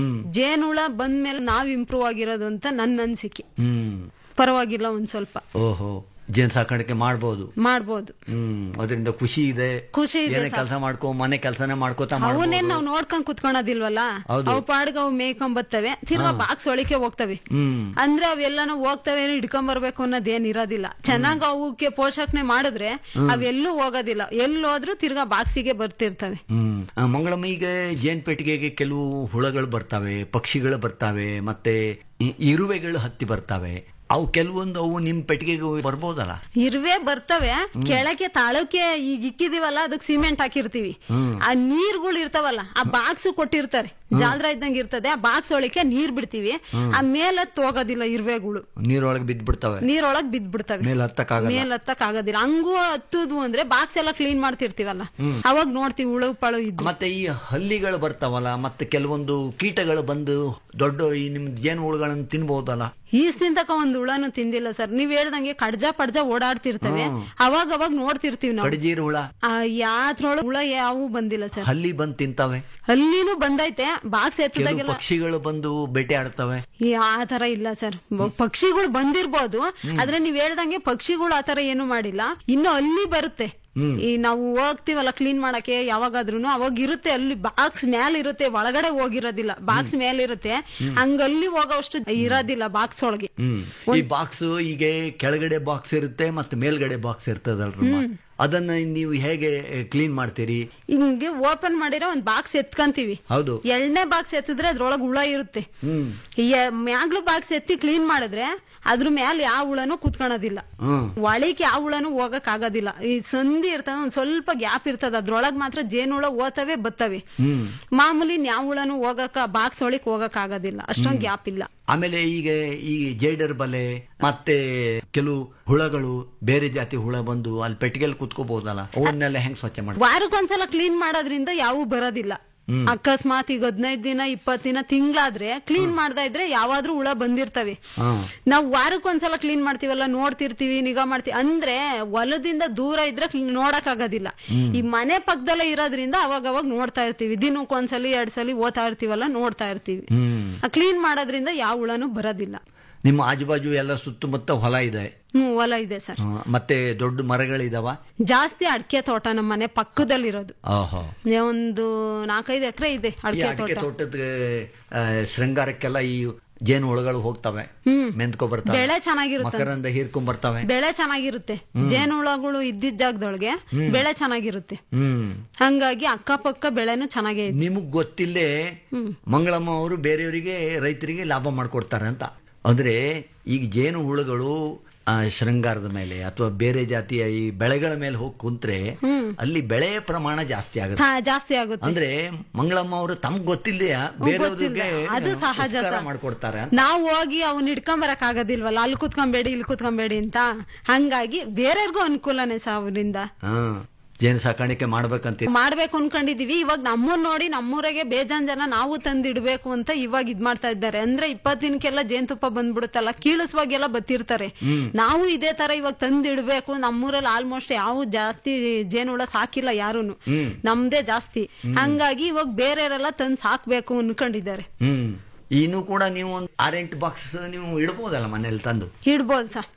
ಜೇನುಳ ಬಂದ್ಮೇಲೆ ನಾವ್ ಇಂಪ್ರೂವ್ ಆಗಿರೋದು ಅಂತ ನನ್ನ ಅನ್ಸಿಕೆ ಹ್ಮ್ ಪರವಾಗಿಲ್ಲ ಒಂದ್ ಸ್ವಲ್ಪ ಓಹೋ ಜೇನು ಸಾಕಾಣಿಕೆ ಮಾಡ್ಬೋದು ಮಾಡ್ಬೋದು ಹ್ಮ್ ಅದರಿಂದ ಖುಷಿ ಇದೆ ಖುಷಿ ಇದೆ ಏನೇ ಸರ್. ಕೆಲಸ ಮಾಡ್ಕೋ ಮನೆ ಕೆಲಸನೇ ಮಾಡ್ಕೋತಾ ಅವನ್ನೇನ್ ಮಾಡ್ಬೋದು ನಾವ್ ನೋಡ್ಕೊಂಡ್ ಕುತ್ಕೊಳೋದಿಲ್ವಲ್ಲ ಹೌದು. ಅವ್ ಪಾಡ್ಗ ಅವ್ ಮೇಯ್ಕೊಂಡ್ ಬರ್ತವೆ ತಿರ್ಗಾ ಬಾಕ್ಸ್ ಒಳಕ್ಕೆ ಹೋಗ್ತವೆ ಹ್ಮ್ ಅಂದ್ರೆ ಅವೆಲ್ಲನೂ ಹೋಗ್ತವೆ ಹಿಡ್ಕೊಂಡ್ ಬರ್ಬೇಕು ಅನ್ನೋದೇನ್ ಇರೋದಿಲ್ಲ ಚೆನ್ನಾಗ್ ಅವಕ್ಕೆ ಪೋಷಣೆ ಮಾಡಿದ್ರೆ ಅವೆಲ್ಲೂ ಹೋಗೋದಿಲ್ಲ ಎಲ್ಲಿ ಹೋದ್ರೂ ತಿರ್ಗಾ ಬಾಕ್ಸಿಗೆ ಬರ್ತಿರ್ತವೆ ಹ್ಮ್ ಆ, ಮಂಗಳಮ್ಮ ಈಗ ಜೇನ್ ಪೆಟ್ಟಿಗೆಗೆ ಕೆಲವು ಹುಳಗಳು ಬರ್ತವೆ ಪಕ್ಷಿಗಳು ಬರ್ತವೆ ಮತ್ತೆ ಇ- ಇರುವೆಗಳು ಹತ್ತಿ ಬರ್ತವೆ ಅವು ಕೆಲವೊಂದು ಅವು ನಿಮ್ ಪೆಟ್ಟಿಗೆಗೆ ಬರ್ಬೋದಲ್ಲ ಇರುವೆ ಬರ್ತವೆ ಕೆಳಕ್ಕೆ ತಾಳಕ್ಕೆ ಈಗ ಇಕ್ಕಿದೀವಲ್ಲ ಅದಕ್ಕೆ ಸಿಮೆಂಟ್ ಹಾಕಿರ್ತೀವಿ ಆ ನೀರ್ಗಳು ಇರ್ತಾವಲ್ಲ ಆ ಬಾಕ್ಸ್ ಕೊಟ್ಟಿರ್ತಾರೆ ಜಾಲ್ರ ಇದ್ದಂಗೆ ಇರ್ತದೆ ಆ ಬಾಕ್ಸ್ ಒಳಕ್ಕೆ ನೀರ್ ಬಿಡ್ತೀವಿ ಆ ಮೇಲ್ ಹತ್ತು ಹೋಗೋದಿಲ್ಲ ಇರುವೆಗಳು ನೀರೊಳಗೆ ಬಿದ್ದು ಬಿಡ್ತವೆ ನೀರೊಳಗ್ ಬಿದ್ ಬಿಡ್ತವೆ ಮೇಲ್ ಹತ್ತಕ್ಕಾಗಲ್ಲ ಮೇಲ್ ಹತ್ತಕ್ ಆಗೋದಿಲ್ಲ ಹಂಗೂ ಹತ್ತುದು ಅಂದ್ರೆ ಬಾಕ್ಸ್ ಎಲ್ಲ ಕ್ಲೀನ್ ಮಾಡ್ತಿರ್ತೀವಲ್ಲ ಅವಾಗ ನೋಡ್ತೀವಿ ಉಳು ಪಳು ಇದ್ದು ಮತ್ತೆ ಈ ಹಲ್ಲಿಗಳು ಬರ್ತಾವಲ್ಲ ಮತ್ತೆ ಕೆಲವೊಂದು ಕೀಟಗಳು ಬಂದು ದೊಡ್ಡ ಈ ನಿಮ್ ಜೇನು ಹುಳುಗಳನ್ನು ತಿನ್ಬಹುದಲ್ಲ ಈಸ್ತಿನ ತಕ ಒಂದ್ ಹುಳನು ತಿಂದಿಲ್ಲ ಸರ್ ನೀವ್ ಹೇಳ್ದಂಗೆ ಕಡ್ಜ ಪಡ್ಜ ಓಡಾಡ್ತಿರ್ತವೆ ಅವಾಗ ಅವಾಗ ನೋಡ್ತಿರ್ತೀವಿ ನಾವು ಕಡಜೀರು ಹುಳ ಆ ಯಾತ್ರೊಳಗ್ ಹುಳ ಯಾವು ಬಂದಿಲ್ಲ ಸರ್ ಹಲ್ಲಿ ಬಂದು ತಿಂತಾವೆ ಅಲ್ಲಿನೂ ಬಂದೈತೆ ಬಾಕ್ಸ್ ಕೆಲವು ಎತ್ತದಾಗೆಲ್ಲ ಪಕ್ಷಿಗಳು ಬಂದು ಬೇಟೆ ಆಡ್ತವೆ ಈ ಆ ತರ ಇಲ್ಲ ಸರ್ ಪಕ್ಷಿಗಳು ಬಂದಿರ್ಬೋದು ಆದ್ರೆ ನೀವ್ ಹೇಳ್ದಂಗೆ ಪಕ್ಷಿಗಳು ಆತರ ಏನು ಮಾಡಿಲ್ಲ ಇನ್ನು ಅಲ್ಲಿ ಬರುತ್ತೆ ಈ ನಾವು ಹೋಗ್ತಿವಲ್ಲ ಕ್ಲೀನ್ ಮಾಡಕ್ಕೆ ಯಾವಾಗಾದ್ರೂ ಅವಾಗ ಇರುತ್ತೆ ಅಲ್ಲಿ ಬಾಕ್ಸ್ ಮೇಲೆ ಇರುತ್ತೆ ಒಳಗಡೆ ಹೋಗಿರೋದಿಲ್ಲ ಬಾಕ್ಸ್ ಮೇಲೆ ಇರುತ್ತೆ ಹಂಗಲ್ಲಿ ಹೋಗೋಷ್ಟು ಇರೋದಿಲ್ಲ ಬಾಕ್ಸ್ ಒಳಗೆ ಹ್ಮ್ ಈ ಬಾಕ್ಸ್ ಈಗ ಕೆಳಗಡೆ ಬಾಕ್ಸ್ ಇರುತ್ತೆ ಮತ್ತೆ ಮೇಲ್ಗಡೆ ಬಾಕ್ಸ್ ಇರ್ತದಲ್ರಮ್ಮ ಅದನ್ನ ನೀವು ಹೇಗೆ ಕ್ಲೀನ್ ಮಾಡ್ತೀರಿ ಹಿಂಗೆ ಓಪನ್ ಮಾಡಿರೋ ಒಂದ್ ಬಾಕ್ಸ್ ಎತ್ಕಂತೀವಿ ಹೌದು ಎರಡನೇ ಬಾಕ್ಸ್ ಎತ್ತಿದ್ರೆ ಅದ್ರೊಳಗ್ ಹುಳ ಇರುತ್ತೆ ಹ್ಮ್ ಈ ಮ್ಯಾಗ್ಲು ಬಾಕ್ಸ್ ಎತ್ತಿ ಕ್ಲೀನ್ ಮಾಡಿದ್ರೆ ಅದ್ರ ಮ್ಯಾಲ ಯಾವ ಹುಳನು ಕುತ್ಕೊಳೋದಿಲ್ಲ ಹ್ಮ್ ಒಳಿಕ್ ಯಾವ ಹುಳನು ಹೋಗಕ್ ಆಗೋದಿಲ್ಲ ಈ ಸಂಧಿ ಇರ್ತದ ಒಂದ್ ಸ್ವಲ್ಪ ಗ್ಯಾಪ್ ಇರ್ತದ ಅದ್ರೊಳಗ್ ಮಾತ್ರ ಜೇನುಹುಳ ಓತವೆ ಬತ್ತವೆ ಮಾಮೂಲಿ ಯಾವ ಹುಳನು ಹೋಗಕ್ ಬಾಕ್ಸ್ ಒಳಕ್ ಹೋಗಕ್ ಆಗೋದಿಲ್ಲ ಅಷ್ಟೊಂದ್ ಗ್ಯಾಪ್ ಇಲ್ಲ ಆಮೇಲೆ ಈಗ ಈ ಜೇಡರ್ ಬಲೆ ಮತ್ತೆ ಕೆಲವು ಹುಳಗಳು ಬೇರೆ ಜಾತಿ ಹುಳ ಬಂದು ಅಲ್ಲಿ ಪೆಟ್ಟಿಗೆಲ್ ಕುತ್ಕೋಬಹುದಲ್ಲ ಅವನ್ನೆಲ್ಲ ಹೆಂಗ್ ಸ್ವಚ್ಛ ಮಾಡ್ತಾರೆ ವಾರಕ್ಕೊಂದ್ಸಲ ಕ್ಲೀನ್ ಮಾಡೋದ್ರಿಂದ ಯಾವು ಬರೋದಿಲ್ಲ ಅಕಸ್ಮಾತ್ ಈಗ ಹದಿನೈದು ದಿನ ಇಪ್ಪತ್ ದಿನ ತಿಂಗ್ಳಾದ್ರೆ ಕ್ಲೀನ್ ಮಾಡ್ತಾ ಇದ್ರೆ ಯಾವಾದ್ರೂ ಹುಳ ಬಂದಿರ್ತವೆ ನಾವು ವಾರಕ್ಕೊಂದ್ಸಲ ಕ್ಲೀನ್ ಮಾಡ್ತೀವಲ್ಲ ನೋಡ್ತಿರ್ತೀವಿ ನಿಗಾ ಮಾಡ್ತೀವಿ ಅಂದ್ರೆ ಹೊಲದಿಂದ ದೂರ ಇದ್ರೆ ನೋಡಕ್ ಆಗೋದಿಲ್ಲ ಈ ಮನೆ ಪಕ್ಕದಲ್ಲೇ ಇರೋದ್ರಿಂದ ಅವಾಗ ಅವಾಗ ನೋಡ್ತಾ ಇರ್ತೀವಿ ದಿನಕ್ಕೊಂದ್ಸಲಿ ಎರಡ್ ಸಲ ಓದ್ತಾ ಇರ್ತೀವಲ್ಲ ನೋಡ್ತಾ ಇರ್ತೀವಿ ಕ್ಲೀನ್ ಮಾಡೋದ್ರಿಂದ ಯಾವ ಹುಳನು ಬರೋದಿಲ್ಲ ನಿಮ್ಮ ಆಜುಬಾಜು ಎಲ್ಲ ಸುತ್ತಮುತ್ತ ಹೊಲ ಇದೆ ಹ್ಮ್ ಹೊಲ ಇದೆ ಸರ್ ಹ್ಮ್. ಮತ್ತೆ ದೊಡ್ಡ ಮರಗಳಿದಾವ ಜಾಸ್ತಿ ಅಡಿಕೆ ತೋಟ ನಮ್ಮ ಮನೆ ಪಕ್ಕದಲ್ಲಿರೋದು ಓಹೋ ಒಂದು ನಾಲ್ಕೈದು ಎಕರೆ ಇದೆ ಈ ಅಡಿಕೆ ಅಡಿಕೆ ತೋಟ ತೋಟದ ಆ, ಶೃಂಗಾರಕ್ಕೆಲ್ಲ ಈ ಜೇನು ಹುಳುಗಳು ಹೋಗ್ತವೆ ಮೆಂತ್ಕೊ ಬರ್ತವೆ ಬೆಳೆ ಚೆನ್ನಾಗಿರುತ್ತೆ ಮಕರಂದ ಹೀರ್ಕೊಂಡ್ ಬರ್ತವೆ ಬೆಳೆ ಚೆನ್ನಾಗಿರುತ್ತೆ ಜೇನುಹುಳಗಳು ಇದ್ದಿದ್ದ ಜಾಗದೊಳಗೆ ಬೆಳೆ ಚೆನ್ನಾಗಿರುತ್ತೆ ಹ್ಮ್ ಹಂಗಾಗಿ ಅಕ್ಕಪಕ್ಕ ಬೆಳೆನೂ ಚೆನ್ನಾಗೇ ಇದೆ ನಿಮಗ್ ಗೊತ್ತಿಲ್ಲೇ ಮಂಗಳಮ್ಮ ಅವರು ಬೇರೆಯವರಿಗೆ ರೈತರಿಗೆ ಲಾಭ ಮಾಡ್ಕೊಡ್ತಾರೆ ಅಂತ ಅಂದ್ರೆ ಈಗ ಜೇನು ಹುಳುಗಳು ಆ, ಶೃಂಗಾರದ ಮೇಲೆ ಅಥವಾ ಬೇರೆ ಜಾತಿಯ ಈ ಬೆಳೆಗಳ ಮೇಲೆ ಹೋಗಿ ಕುಂತ್ರೆ ಅಲ್ಲಿ ಬೆಳೆಯ ಪ್ರಮಾಣ ಜಾಸ್ತಿ ಆಗುತ್ತೆ ತಾ- ಜಾಸ್ತಿ ಆಗುತ್ತೆ ಅಂದ್ರೆ ಮಂಗಳಮ್ಮ ಅವರು ತಮ್ಗ್ ಗೊತ್ತಿಲ್ಲದೆಯಾ ಬೇರೆಯವ್ರಿಗೆ ಅದು ಸಹಜ ಉಪಕಾರ ಸರ್. ಮಾಡ್ಕೊಡ್ತಾರೆ ಅಂತ ನಾವು ಹೋಗಿ ಅವ್ನ ಹಿಡ್ಕೊಂಬರಕ್ ಆಗೋದಿಲ್ವಲ್ಲ ಅಲ್ಲಿ ಕುತ್ಕೊಂಬೇಡಿ ಇಲ್ಲಿ ಕುತ್ಕೊಂಬೇಡಿ ಅಂತ ಹಂಗಾಗಿ ಬೇರೆಯವ್ರಿಗೂ ಅನುಕೂಲನೇ ಸಹ ಅವರಿಂದ ಹಾ ಜೇನು ಸಾಕಾಣಿಕೆ ಮಾಡ್ಬೇಕಂತ ಮಾಡ್ಬೇಕು ಅನ್ಕೊಂಡಿದೀವಿ ಇವಾಗ ನಮ್ಮೂರ್ ನೋಡಿ ನಮ್ಮೂರಿಗೆ ಬೇಜಾನ್ ಜನ ನಾವು ತಂದಿಡ್ಬೇಕು ಅಂತ ಇವಾಗ ಇದ್ ಮಾಡ್ತಾ ಇದ್ದಾರೆ ಅಂದ್ರೆ ಇಪ್ಪತ್ ದಿನಕ್ಕೆಲ್ಲ ಜೇನುತುಪ್ಪ ಬಂದ್ಬಿಡುತ್ತಲ್ಲ ಕೀಳಿಸುವಾಗೆಲ್ಲ ಬತ್ತಿರ್ತಾರೆ ನಾವು ಇದೇ ತರ ಇವಾಗ ತಂದಿಡ್ಬೇಕು ನಮ್ಮೂರಲ್ಲಿ ಆಲ್ಮೋಸ್ಟ್ ಯಾವ ಜಾಸ್ತಿ ಜೇನುಹುಳ ಸಾಕಿಲ್ಲ ಯಾರುನು ನಮ್ದೇ ಜಾಸ್ತಿ ಹಂಗಾಗಿ ಇವಾಗ ಬೇರೆಯವರೆಲ್ಲ ತಂದ್ ಸಾಕ್ಬೇಕು ಅನ್ಕೊಂಡಿದ್ದಾರೆ ಹ್ಮ್ ಇನ್ನು ಕೂಡ ನೀವು ಒಂದು ಆರೆಂಟು ಬಾಕ್ಸ್ ನೀವು ಇಡ್ಬೋದಲ್ಲ ಮನೇಲಿ ತಂದು ಇಡ್ಬೋದು ಸರ್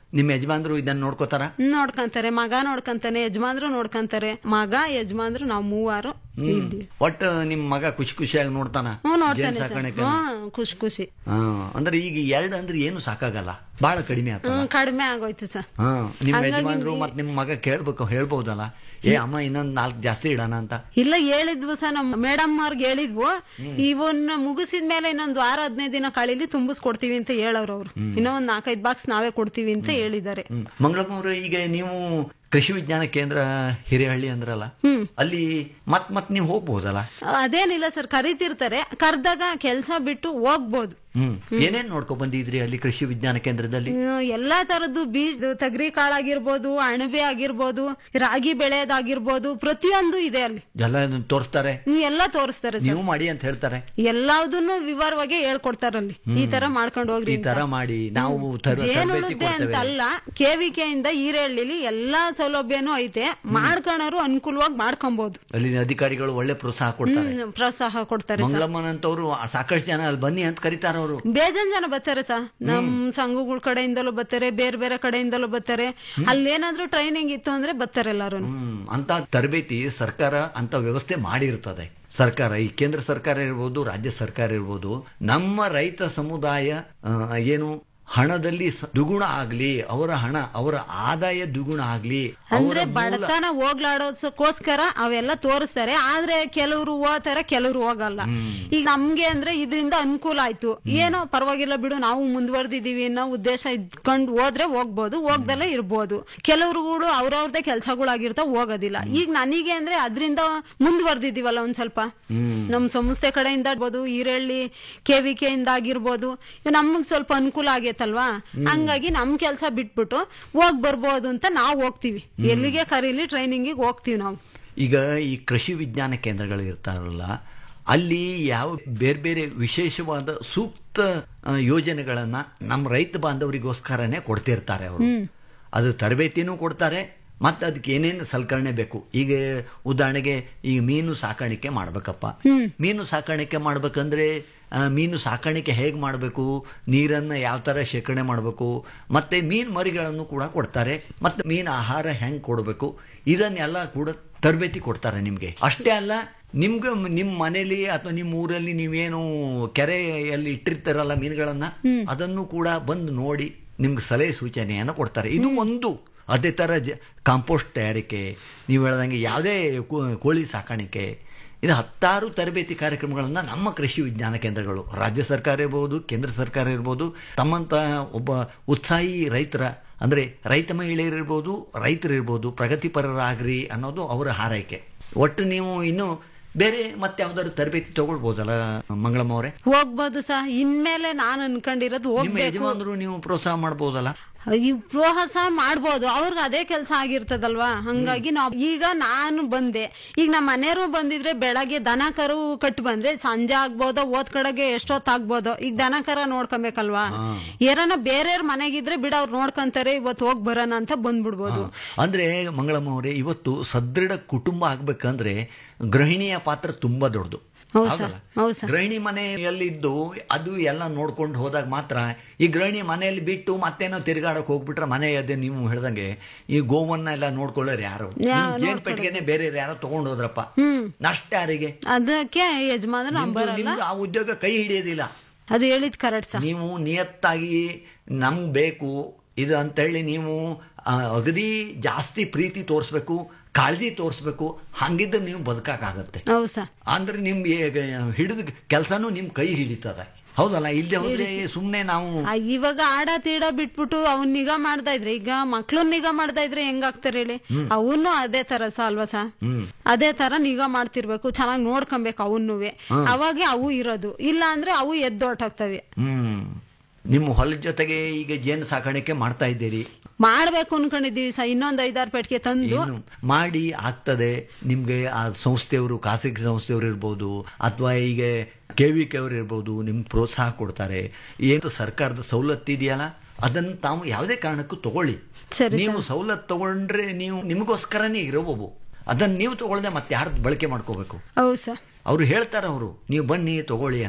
ನಿಮ್ಮ ಯಜಮಾನ್ರು ಇದನ್ನ ನೋಡ್ಕೋತಾರ ನೋಡ್ಕಂತಾರೆ ಮಗ ನೋಡ್ಕಂತಾನೆ ಯಜಮಾನ್ರು ನೋಡ್ಕಂತಾರೆ ಮಗ ಯಜಮಾನ್ರು ನಾವು ಮೂವರು ಇದ್ದೀವಿ ಒಟ್ಟು ನಿಮ್ ಮಗ ಖುಷಿ ಖುಷಿಯಾಗಿ ನೋಡ್ತಾನ ಹ್ಞೂ ಜೇನ್ ನೋಡ್ತಾನೆ ಸರ್ ಸಾಕಾಣಿಕೆ ಹ್ಮ್ ಖುಷಿ ಖುಷಿ ಹಾ ಅಂದ್ರೆ ಈಗ ಎರಡು ಅಂದ್ರೆ ಏನು ಸಾಕಾಗಲ್ಲ ಬಹಳ ಕಡಿಮೆ ಆತಲ್ಲ ಹ್ಮ್ ಕಡಿಮೆ ಆಗೋಯ್ತು ಸರ್ ಹಾ ನಿಮ್ ಹಂಗಾಗಿ ಯಜಮಾನ್ರು ಈ- ಮತ್ ನಿಮ್ ಮಗ ಕೇಳ್ಬೇಕು ಹೇಳ್ಬೋದಲ್ಲ ಏ ಅಮ್ಮ ಇನ್ನೊಂದ್ ನಾಲ್ಕು ಜಾಸ್ತಿ ಇಡೋಣ ಅಂತ ಇಲ್ಲ ಹೇಳಿದ್ವು ಸರ್ ನಮ್ಮ ಮೇಡಮ್ ಅವ್ರಿಗೆ ಹೇಳಿದ್ವು ಇವನ್ನ ಮುಗಿಸಿದ ಮೇಲೆ ಇನ್ನೊಂದು ವಾರ ಹದಿನೈದು ದಿನ ಕಳೀಲಿ ತುಂಬಿಸ್ಕೊಡ್ತೀವಿ ಅಂತ ಹೇಳವ್ರು ಅವ್ರು ಇನ್ನೂ ಒಂದ್ ನಾಲ್ಕೈದು ಬಾಕ್ಸ್ ನಾವೇ ಕೊಡ್ತೀವಿ ಅಂತ ಹೇಳಿದ್ದಾರೆ ಹ್ಮ್. ಮಂಗಳಮ್ಮ ಅವ್ರೆ, ಈಗ ನೀವು ಕೃಷಿ ವಿಜ್ಞಾನ ಕೇಂದ್ರ ಹಿರೇಹಳ್ಳಿ ಅಂದ್ರಲ್ಲ ಅಲ್ಲಿ ಮತ್ ಮತ್ ನೀವು ಹೋಗ್ಬೋದಲ್ಲ ಅದೇನಿಲ್ಲ ಸರ್ ಕರಿತಿರ್ತಾರೆ ಕರ್ದಾಗ ಕೆಲಸ ಬಿಟ್ಟು ಹೋಗ್ಬೋದು ಹ್ಮ್ ಏನೇನ್ ನೋಡ್ಕೊಂಡ್ ಬಂದಿದ್ರಿ ಅಲ್ಲಿ ಕೃಷಿ ವಿಜ್ಞಾನ ಕೇಂದ್ರದಲ್ಲಿ ಹ್ಮ್, ಎಲ್ಲಾ ತರದ್ದು ಬೀಜ ತಗರಿ ಕಾಳಾಗಿರ್ಬೋದು ಅಣಬೆ ಆಗಿರ್ಬೋದು ರಾಗಿ ಬೆಳೆಯೋದಾಗಿರ್ಬೋದು ಪ್ರತಿಯೊಂದು ಇದೆ ಅಲ್ಲಿ ಎಲ್ಲ ತೋರಿಸ್ತಾರೆ ಹ್ಮ್, ಎಲ್ಲಾ ತೋರಿಸ್ತಾರೆ ಸರ್ ನೀವು ಮಾಡಿ ಅಂತ ಹೇಳ್ತಾರೆ ಎಲ್ಲದನ್ನು ವಿವರವಾಗಿ ಹೇಳ್ಕೊಡ್ತಾರಲ್ಲಿ ಈ ತರ ಮಾಡ್ಕೊಂಡು ಹೋಗ್ರಿ ಈ ತರ ಮಾಡಿ ನಾವು ತರ- ತರಬೇತಿ ಜೇನುಳುದ್ದೆ ಅಂತ ಕೊಡ್ತೇವೆ ಅಲ್ಲ ಕೆವಿಕೆ ಇಂದ ಈರಳ್ಳಿಲಿ ಎಲ್ಲಾ ಸೌಲಭ್ಯನೂ ಐತೆ ಮಾಡ್ಕೊಳೋರು ಅನುಕೂಲವಾಗಿ ಮಾಡ್ಕೊಬಹುದು ಅಲ್ಲಿ ಅಧಿಕಾರಿಗಳು ಒಳ್ಳೆ ಪ್ರೋತ್ಸಾಹ ಕೊಡ್ತಾರೆ ಹ್ಮ್, ಪ್ರೋತ್ಸಾಹ ಕೊಡ್ತಾರೆ ಸರ್ ಮಂಗಳಮ್ಮನಂತವ್ರು ಸಾಕಷ್ಟು ಜನ ಅಲ್ಲಿ ಬನ್ನಿ ಅಂತ ಕರೀತಾರ ಅವರು ಬೇಜಾನ್ ಜನ ಬರ್ತಾರೆ ಸರ್ ನಮ್ ಸಂಘಗಳ ಕಡೆಯಿಂದಲೂ ಬರ್ತಾರೆ ಬೇರೆ ಬೇರೆ ಕಡೆಯಿಂದಲೂ ಬರ್ತಾರೆ ಅಲ್ಲೇನಾದ್ರೂ ಟ್ರೈನಿಂಗ್ ಇತ್ತು ಅಂದ್ರೆ ಬರ್ತಾರೆ ಎಲ್ಲಾರು ಹ್ಮ್ ಅಂತ ತರಬೇತಿ ಸರ್ಕಾರ ಅಂತ ವ್ಯವಸ್ಥೆ ಮಾಡಿರ್ತದೆ ಸರ್ಕಾರ ಈ ಕೇಂದ್ರ ಸರ್ಕಾರ ಇರ್ಬೋದು ರಾಜ್ಯ ಸರ್ಕಾರ ಇರ್ಬೋದು ನಮ್ಮ ರೈತ ಸಮುದಾಯ ಆ, ಏನು ಹಣದಲ್ಲಿ ಸ- ದುಗುಣ ಆಗ್ಲಿ ಅವರ ಹಣ ಅವರ ಆದಾಯ ದುಗುಣ ಆಗ್ಲಿ ಅವರ ಅಂದ್ರೆ ಮೂಲ- ಬಡತನ ಹೋಗ್ಲಾಡೋದಕ್ಕೋಸ್ಕರ ಅವೆಲ್ಲ ತೋರಿಸ್ತಾರೆ ಆದ್ರೆ ಕೆಲವರು ಹೋಗ್ತಾರೆ ಕೆಲವರು ಹೋಗಲ್ಲ ಈಗ ನಮ್ಗೆ ಅಂದ್ರೆ ಇದರಿಂದ ಅನುಕೂಲ ಆಯ್ತು ಏನೋ ಪರವಾಗಿಲ್ಲ ಬಿಡು ನಾವು ಮುಂದುವರೆದಿದೀವಿ ಅನ್ನೋ ಉದ್ದೇಶ ಇದ್ಕೊಂಡು ಹೋದ್ರೆ ಹೋಗ್ಬೋದು ಹೋಗ್ದಲ್ಲೇ ಇರ್ಬೋದು ಕೆಲವ್ರುಗಳು ಅವ್ರವ್ರದೇ ಕೆಲ್ಸಗಳಾಗಿರ್ತಾವ ಹೋಗೋದಿಲ್ಲ ಈಗ ನನಗೆ ಅಂದ್ರೆ ಅದರಿಂದ ಮುಂದುವರೆದಿದೀವಲ್ಲ ಒಂದ್ ಸ್ವಲ್ಪ ನಮ್ ಸಂಸ್ಥೆ ಕಡೆಯಿಂದ ಇರ್ಬೋದು ಈರಳ್ಳಿ ಕೆವಿಕೆ ಇಂದ ಆಗಿರ್ಬೋದು ಇವ್ ನಮಗ್ ಸ್ವಲ್ಪ ಅನುಕೂಲ ಆಗೈತಲ್ವಾ ಹಂಗಾಗಿ ನಮ್ ಕೆಲ್ಸ ಬಿಟ್ಬಿಟ್ಟು ಹೋಗ್ ಬರ್ಬೋದು ಅಂತ ನಾವು ಹೋಗ್ತೀವಿ ಎಲ್ಲಿಗೆ ಕರೀಲಿ ಟ್ರೈನಿಂಗಿಗೆ ಹೋಗ್ತೀವಿ ನಾವು ಈಗ ಈ ಕೃಷಿ ವಿಜ್ಞಾನ ಕೇಂದ್ರಗಳು ಇರ್ತಾರಲ್ಲ ಅಲ್ಲಿ ಯಾವ ಬೇರೆ ಬೇರೆ ವಿಶೇಷವಾದ ಸೂಕ್ತ ಆ, ಯೋಜನೆಗಳನ್ನ ನಮ್ಮ ರೈತ ಬಾಂಧವರಿಗೋಸ್ಕರನೇ ಕೊಡ್ತಿರ್ತಾರೆ ಅವರು ಅದು ತರಬೇತಿನೂ ಕೊಡ್ತಾರೆ ಮತ್ತೆ ಅದಕ್ಕೆ ಏನೇನು ಸಲಕರಣೆ ಬೇಕು ಈಗ ಉದಾಹರಣೆಗೆ ಈಗ ಮೀನು ಸಾಕಾಣಿಕೆ ಮಾಡ್ಬೇಕಪ್ಪ ಮೀನು ಸಾಕಾಣಿಕೆ ಮಾಡ್ಬೇಕಂದ್ರೆ ಆ, ಮೀನು ಸಾಕಾಣಿಕೆ ಹೇಗೆ ಮಾಡಬೇಕು ನೀರನ್ನು ಯಾವ ಥರ ಶೇಖರಣೆ ಮಾಡಬೇಕು ಮತ್ತೆ ಮೀನು ಮರಿಗಳನ್ನು ಕೂಡ ಕೊಡ್ತಾರೆ ಮತ್ತೆ ಮೀನು ಆಹಾರ ಹೆಂಗೆ ಕೊಡಬೇಕು ಇದನ್ನೆಲ್ಲ ಕೂಡ ತರಬೇತಿ ಕೊಡ್ತಾರೆ ನಿಮಗೆ ಅಷ್ಟೇ ಅಲ್ಲ ನಿಮ್ಗೆ ನಿಮ್ಮ ಮನೇಲಿ ಅಥವಾ ನಿಮ್ಮ ಊರಲ್ಲಿ ನೀವೇನು ಕೆರೆಯಲ್ಲಿ ಇಟ್ಟಿರ್ತಾರಲ್ಲ ಮೀನುಗಳನ್ನ ಅದನ್ನು ಕೂಡ ಬಂದು ನೋಡಿ ನಿಮ್ಗೆ ಸಲಹೆ ಸೂಚನೆಯನ್ನು ಕೊಡ್ತಾರೆ ಇದು ಒಂದು ಅದೇ ಥರ ಜ ಕಾಂಪೋಸ್ಟ್ ತಯಾರಿಕೆ ನೀವು ಹೇಳ್ದಂಗೆ ಯಾವುದೇ ಕೋ- ಕೋಳಿ ಸಾಕಾಣಿಕೆ ಇದು ಹತ್ತಾರು ತರಬೇತಿ ಕಾರ್ಯಕ್ರಮಗಳನ್ನು ನಮ್ಮ ಕೃಷಿ ವಿಜ್ಞಾನ ಕೇಂದ್ರಗಳು ರಾಜ್ಯ ಸರ್ಕಾರ ಇರ್ಬೋದು ಕೇಂದ್ರ ಸರ್ಕಾರ ಇರ್ಬೋದು ತಮ್ಮಂತ ಒಬ್ಬ ಉತ್ಸಾಹಿ ರೈತರ ಅಂದರೆ ರೈತ ಮಹಿಳೆಯರಿರ್ಬೋದು ರೈತರಿರ್ಬೋದು ಪ್ರಗತಿಪರರಾಗ್ರಿ ಅನ್ನೋದು ಅವರ ಹಾರೈಕೆ ಒಟ್ಟು ನೀವು ಇನ್ನು ಬೇರೆ ಮತ್ತೆ ಯಾವ್ದಾದ್ರು ತರಬೇತಿ ತಗೊಳ್ಬೋದಲ್ಲ ಮಂಗಳಮ್ಮ ಅವರೇ ಹೋಗ್ಬೋದು ಸಹ ಇನ್ಮೇಲೆ ನಾನು ಅನ್ಕೊಂಡಿರೋದು ನಿಮ್ಮ ಹೋಗ್ಬೇಕು ಯಜಮಾನರು ನೀವು ಪ್ರೋತ್ಸಾಹ ಮಾಡ್ಬೋದಲ್ಲ ಈ ಪ್ರೋತ್ಸಾಹ ಮಾಡ್ಬೋದು ಅವ್ರಿಗೆ ಅದೇ ಕೆಲಸ ಆಗಿರ್ತದಲ್ವಾ ಹಂಗಾಗಿ ನಾವು ಈಗ ನಾನು ಬಂದೆ ಈಗ ನಮ್ಮ ಮನೆಯವರು ಬಂದಿದ್ರೆ ಬೆಳಗ್ಗೆ ದನ ಕರು ಕಟ್ಟು ಬಂದ್ರೆ ಸಂಜೆ ಆಗ್ಬೋದೋ ಓದ್ ಕಡೆಗೆ ಎಷ್ಟೊತ್ತಾಗ್ಬೋದೋ ಈಗ ದನ ಕರ ನೋಡ್ಕೊಬೇಕಲ್ವಾ ಯಾರನ್ನ ಬೇರೆಯವ್ರ ಮನೆಗಿದ್ರೆ ಬಿಡ ಅವ್ರು ನೋಡ್ಕೊಂತಾರೆ ಇವತ್ತು ಹೋಗ್ ಬರೋಣ ಅಂತ ಬಂದ್ಬಿಡ್ಬೋದು ಅಂದ್ರೆ ಮಂಗಳಮ್ಮ ಅವರೇ ಇವತ್ತು ಸದೃಢ ಕುಟುಂಬ ಆಗ್ಬೇಕಂದ್ರೆ ಗೃಹಿಣಿಯ ಪಾತ್ರ ತುಂಬಾ ದೊಡ್ಡದು ಹೌದ್ ಸರ್, ಹೌದಲ್ಲ? ಹೌದ್ ಸರ್. ಗೃಹಿಣಿ ಮನೆಯಲ್ಲಿದ್ದು ಅದು ಎಲ್ಲ ನೋಡ್ಕೊಂಡು ಹೋದಾಗ ಮಾತ್ರ ಈ ಗೃಹಿಣಿ ಮನೆಯಲ್ಲಿ ಬಿಟ್ಟು ಮತ್ತೇನೋ ತಿರುಗಾಡಕ್ ಹೋಗ್ಬಿಟ್ರೆ ಮನೆ ಅದೇ ನೀವು ಹೇಳ್ದಂಗೆ ಈ ಗೋವನ್ನ ಎಲ್ಲ ನೋಡ್ಕೊಳ್ಳೋರು ಯಾರು ಯಾರು ಜೇನ್ ಪೆಟ್ಟಿಗೆನೆ ಬೇರೆ ಯಾರೋ ತಗೊಂಡು ಹೋದ್ರಪ್ಪ ನಷ್ಟ ಯಾರಿಗೆ ಅದಕ್ಕೆ ಯಜಮಾನ ನಿಮ್ದು- ನಂಬರಲ್ಲ ನಿಮ್ದು ಆ ಉದ್ಯೋಗ ಕೈ ಹಿಡಿಯೋದಿಲ್ಲ ಅದು ಹೇಳಿದ್ ಕರೆಕ್ಟ್ ಸರ್ ನೀವು ನಿಯತ್ತಾಗಿ ನಮ್ಗೆ ಬೇಕು ಇದು ಅಂತೇಳಿ ನೀವು ಆ, ಅಗದಿ ಜಾಸ್ತಿ ಪ್ರೀತಿ ತೋರಿಸ್ಬೇಕು ಕಾಳಜಿ ತೋರಿಸ್ಬೇಕು ಹಂಗಿದ್ರೆ ನೀವು ಬದುಕಾಗತ್ತೆ ಹೌದ್ ಸರ್ ಅಂದ್ರೆ ನಿಮ್ ಹಿಡಿದ ಕೆಲಸನೂ ನಿಮ್ ಕೈ ಹಿಡಿತದೆ ಹೌದಲ್ಲ ಇಲ್ಲದೆ ಹೋದ್ರೆ ಸುಮ್ಮನೆ ನಾವು ಆ, ಇವಾಗ ಆಡ ತೀಡ ಬಿಟ್ಬಿಟ್ಟು ಅವ್ನ್ ನಿಗಾ ಮಾಡ್ತಾ ಇದ್ರೆ ಈಗ ಮಕ್ಳನ್ ನಿಗಾ ಮಾಡ್ತಾ ಇದ್ರೆ ಹೆಂಗಾಗ್ತಾರೆ ಹೇಳಿ ಅವನು ಅದೇ ತರ ಸ ಅಲ್ವಾ ಸಾ ಅದೇ ತರ ನಿಗಾ ಮಾಡ್ತಿರ್ಬೇಕು ಚೆನ್ನಾಗಿ ನೋಡ್ಕೊಬೇಕು ಅವನ್ನುವೆ ಅವಾಗೆ ಅವು ಇರೋದು ಇಲ್ಲ ಅಂದ್ರೆ ಅವು ಎದ್ದೊಟ್ಟಾಗ್ತವೆ ಹ್ಮ್ ನಿಮ್ಮ ಹೊಲದ ಜೊತೆಗೆ ಈಗ ಜೇನು ಸಾಕಾಣಿಕೆ ಮಾಡ್ತಾ ಇದ್ದೀರಿ ಮಾಡ್ಬೇಕು ಅನ್ಕೊಂಡಿದೀವಿ ಸಾ ಇನ್ನೊಂದ್ ಐದಾರು ಪೆಟ್ಟಿಗೆ ತಂದು ಏನು ಮಾಡಿ ಆಗ್ತದೆ ನಿಮ್ಗೆ ಆ ಸಂಸ್ಥೆಯವರು ಖಾಸಗಿ ಸಂಸ್ಥೆಯವರು ಇರ್ಬೋದು ಅಥವಾ ಈಗ ಕೆ ವಿ ಕೆ ಅವರು ಇರ್ಬೋದು ನಿಮ್ಗೆ ಪ್ರೋತ್ಸಾಹ ಕೊಡ್ತಾರೆ ಏನು ಸರ್ಕಾರದ ಸವಲತ್ತು ಇದೆಯಲ್ಲ ಅದನ್ನು ತಾವು ಯಾವುದೇ ಕಾರಣಕ್ಕೂ ತಗೊಳ್ಳಿ ಸರಿ ನೀವು ಸವಲತ್ತು ತಗೊಂಡ್ರೆ ನೀವು ನಿಮಗೋಸ್ಕರನೇ ಇರೋವು ಅದನ್ನ ನೀವು ತಗೊಳ್ದೆ ಮತ್ತೆ ಯಾರು ಬಳಕೆ ಮಾಡ್ಕೋಬೇಕು ಹೌದ್ ಸರ್ ಅವ್ರು ಹೇಳ್ತಾರೆ ಅವರು ನೀವು ಬನ್ನಿ ತಗೊಳ್ಳಿ ಅಂತ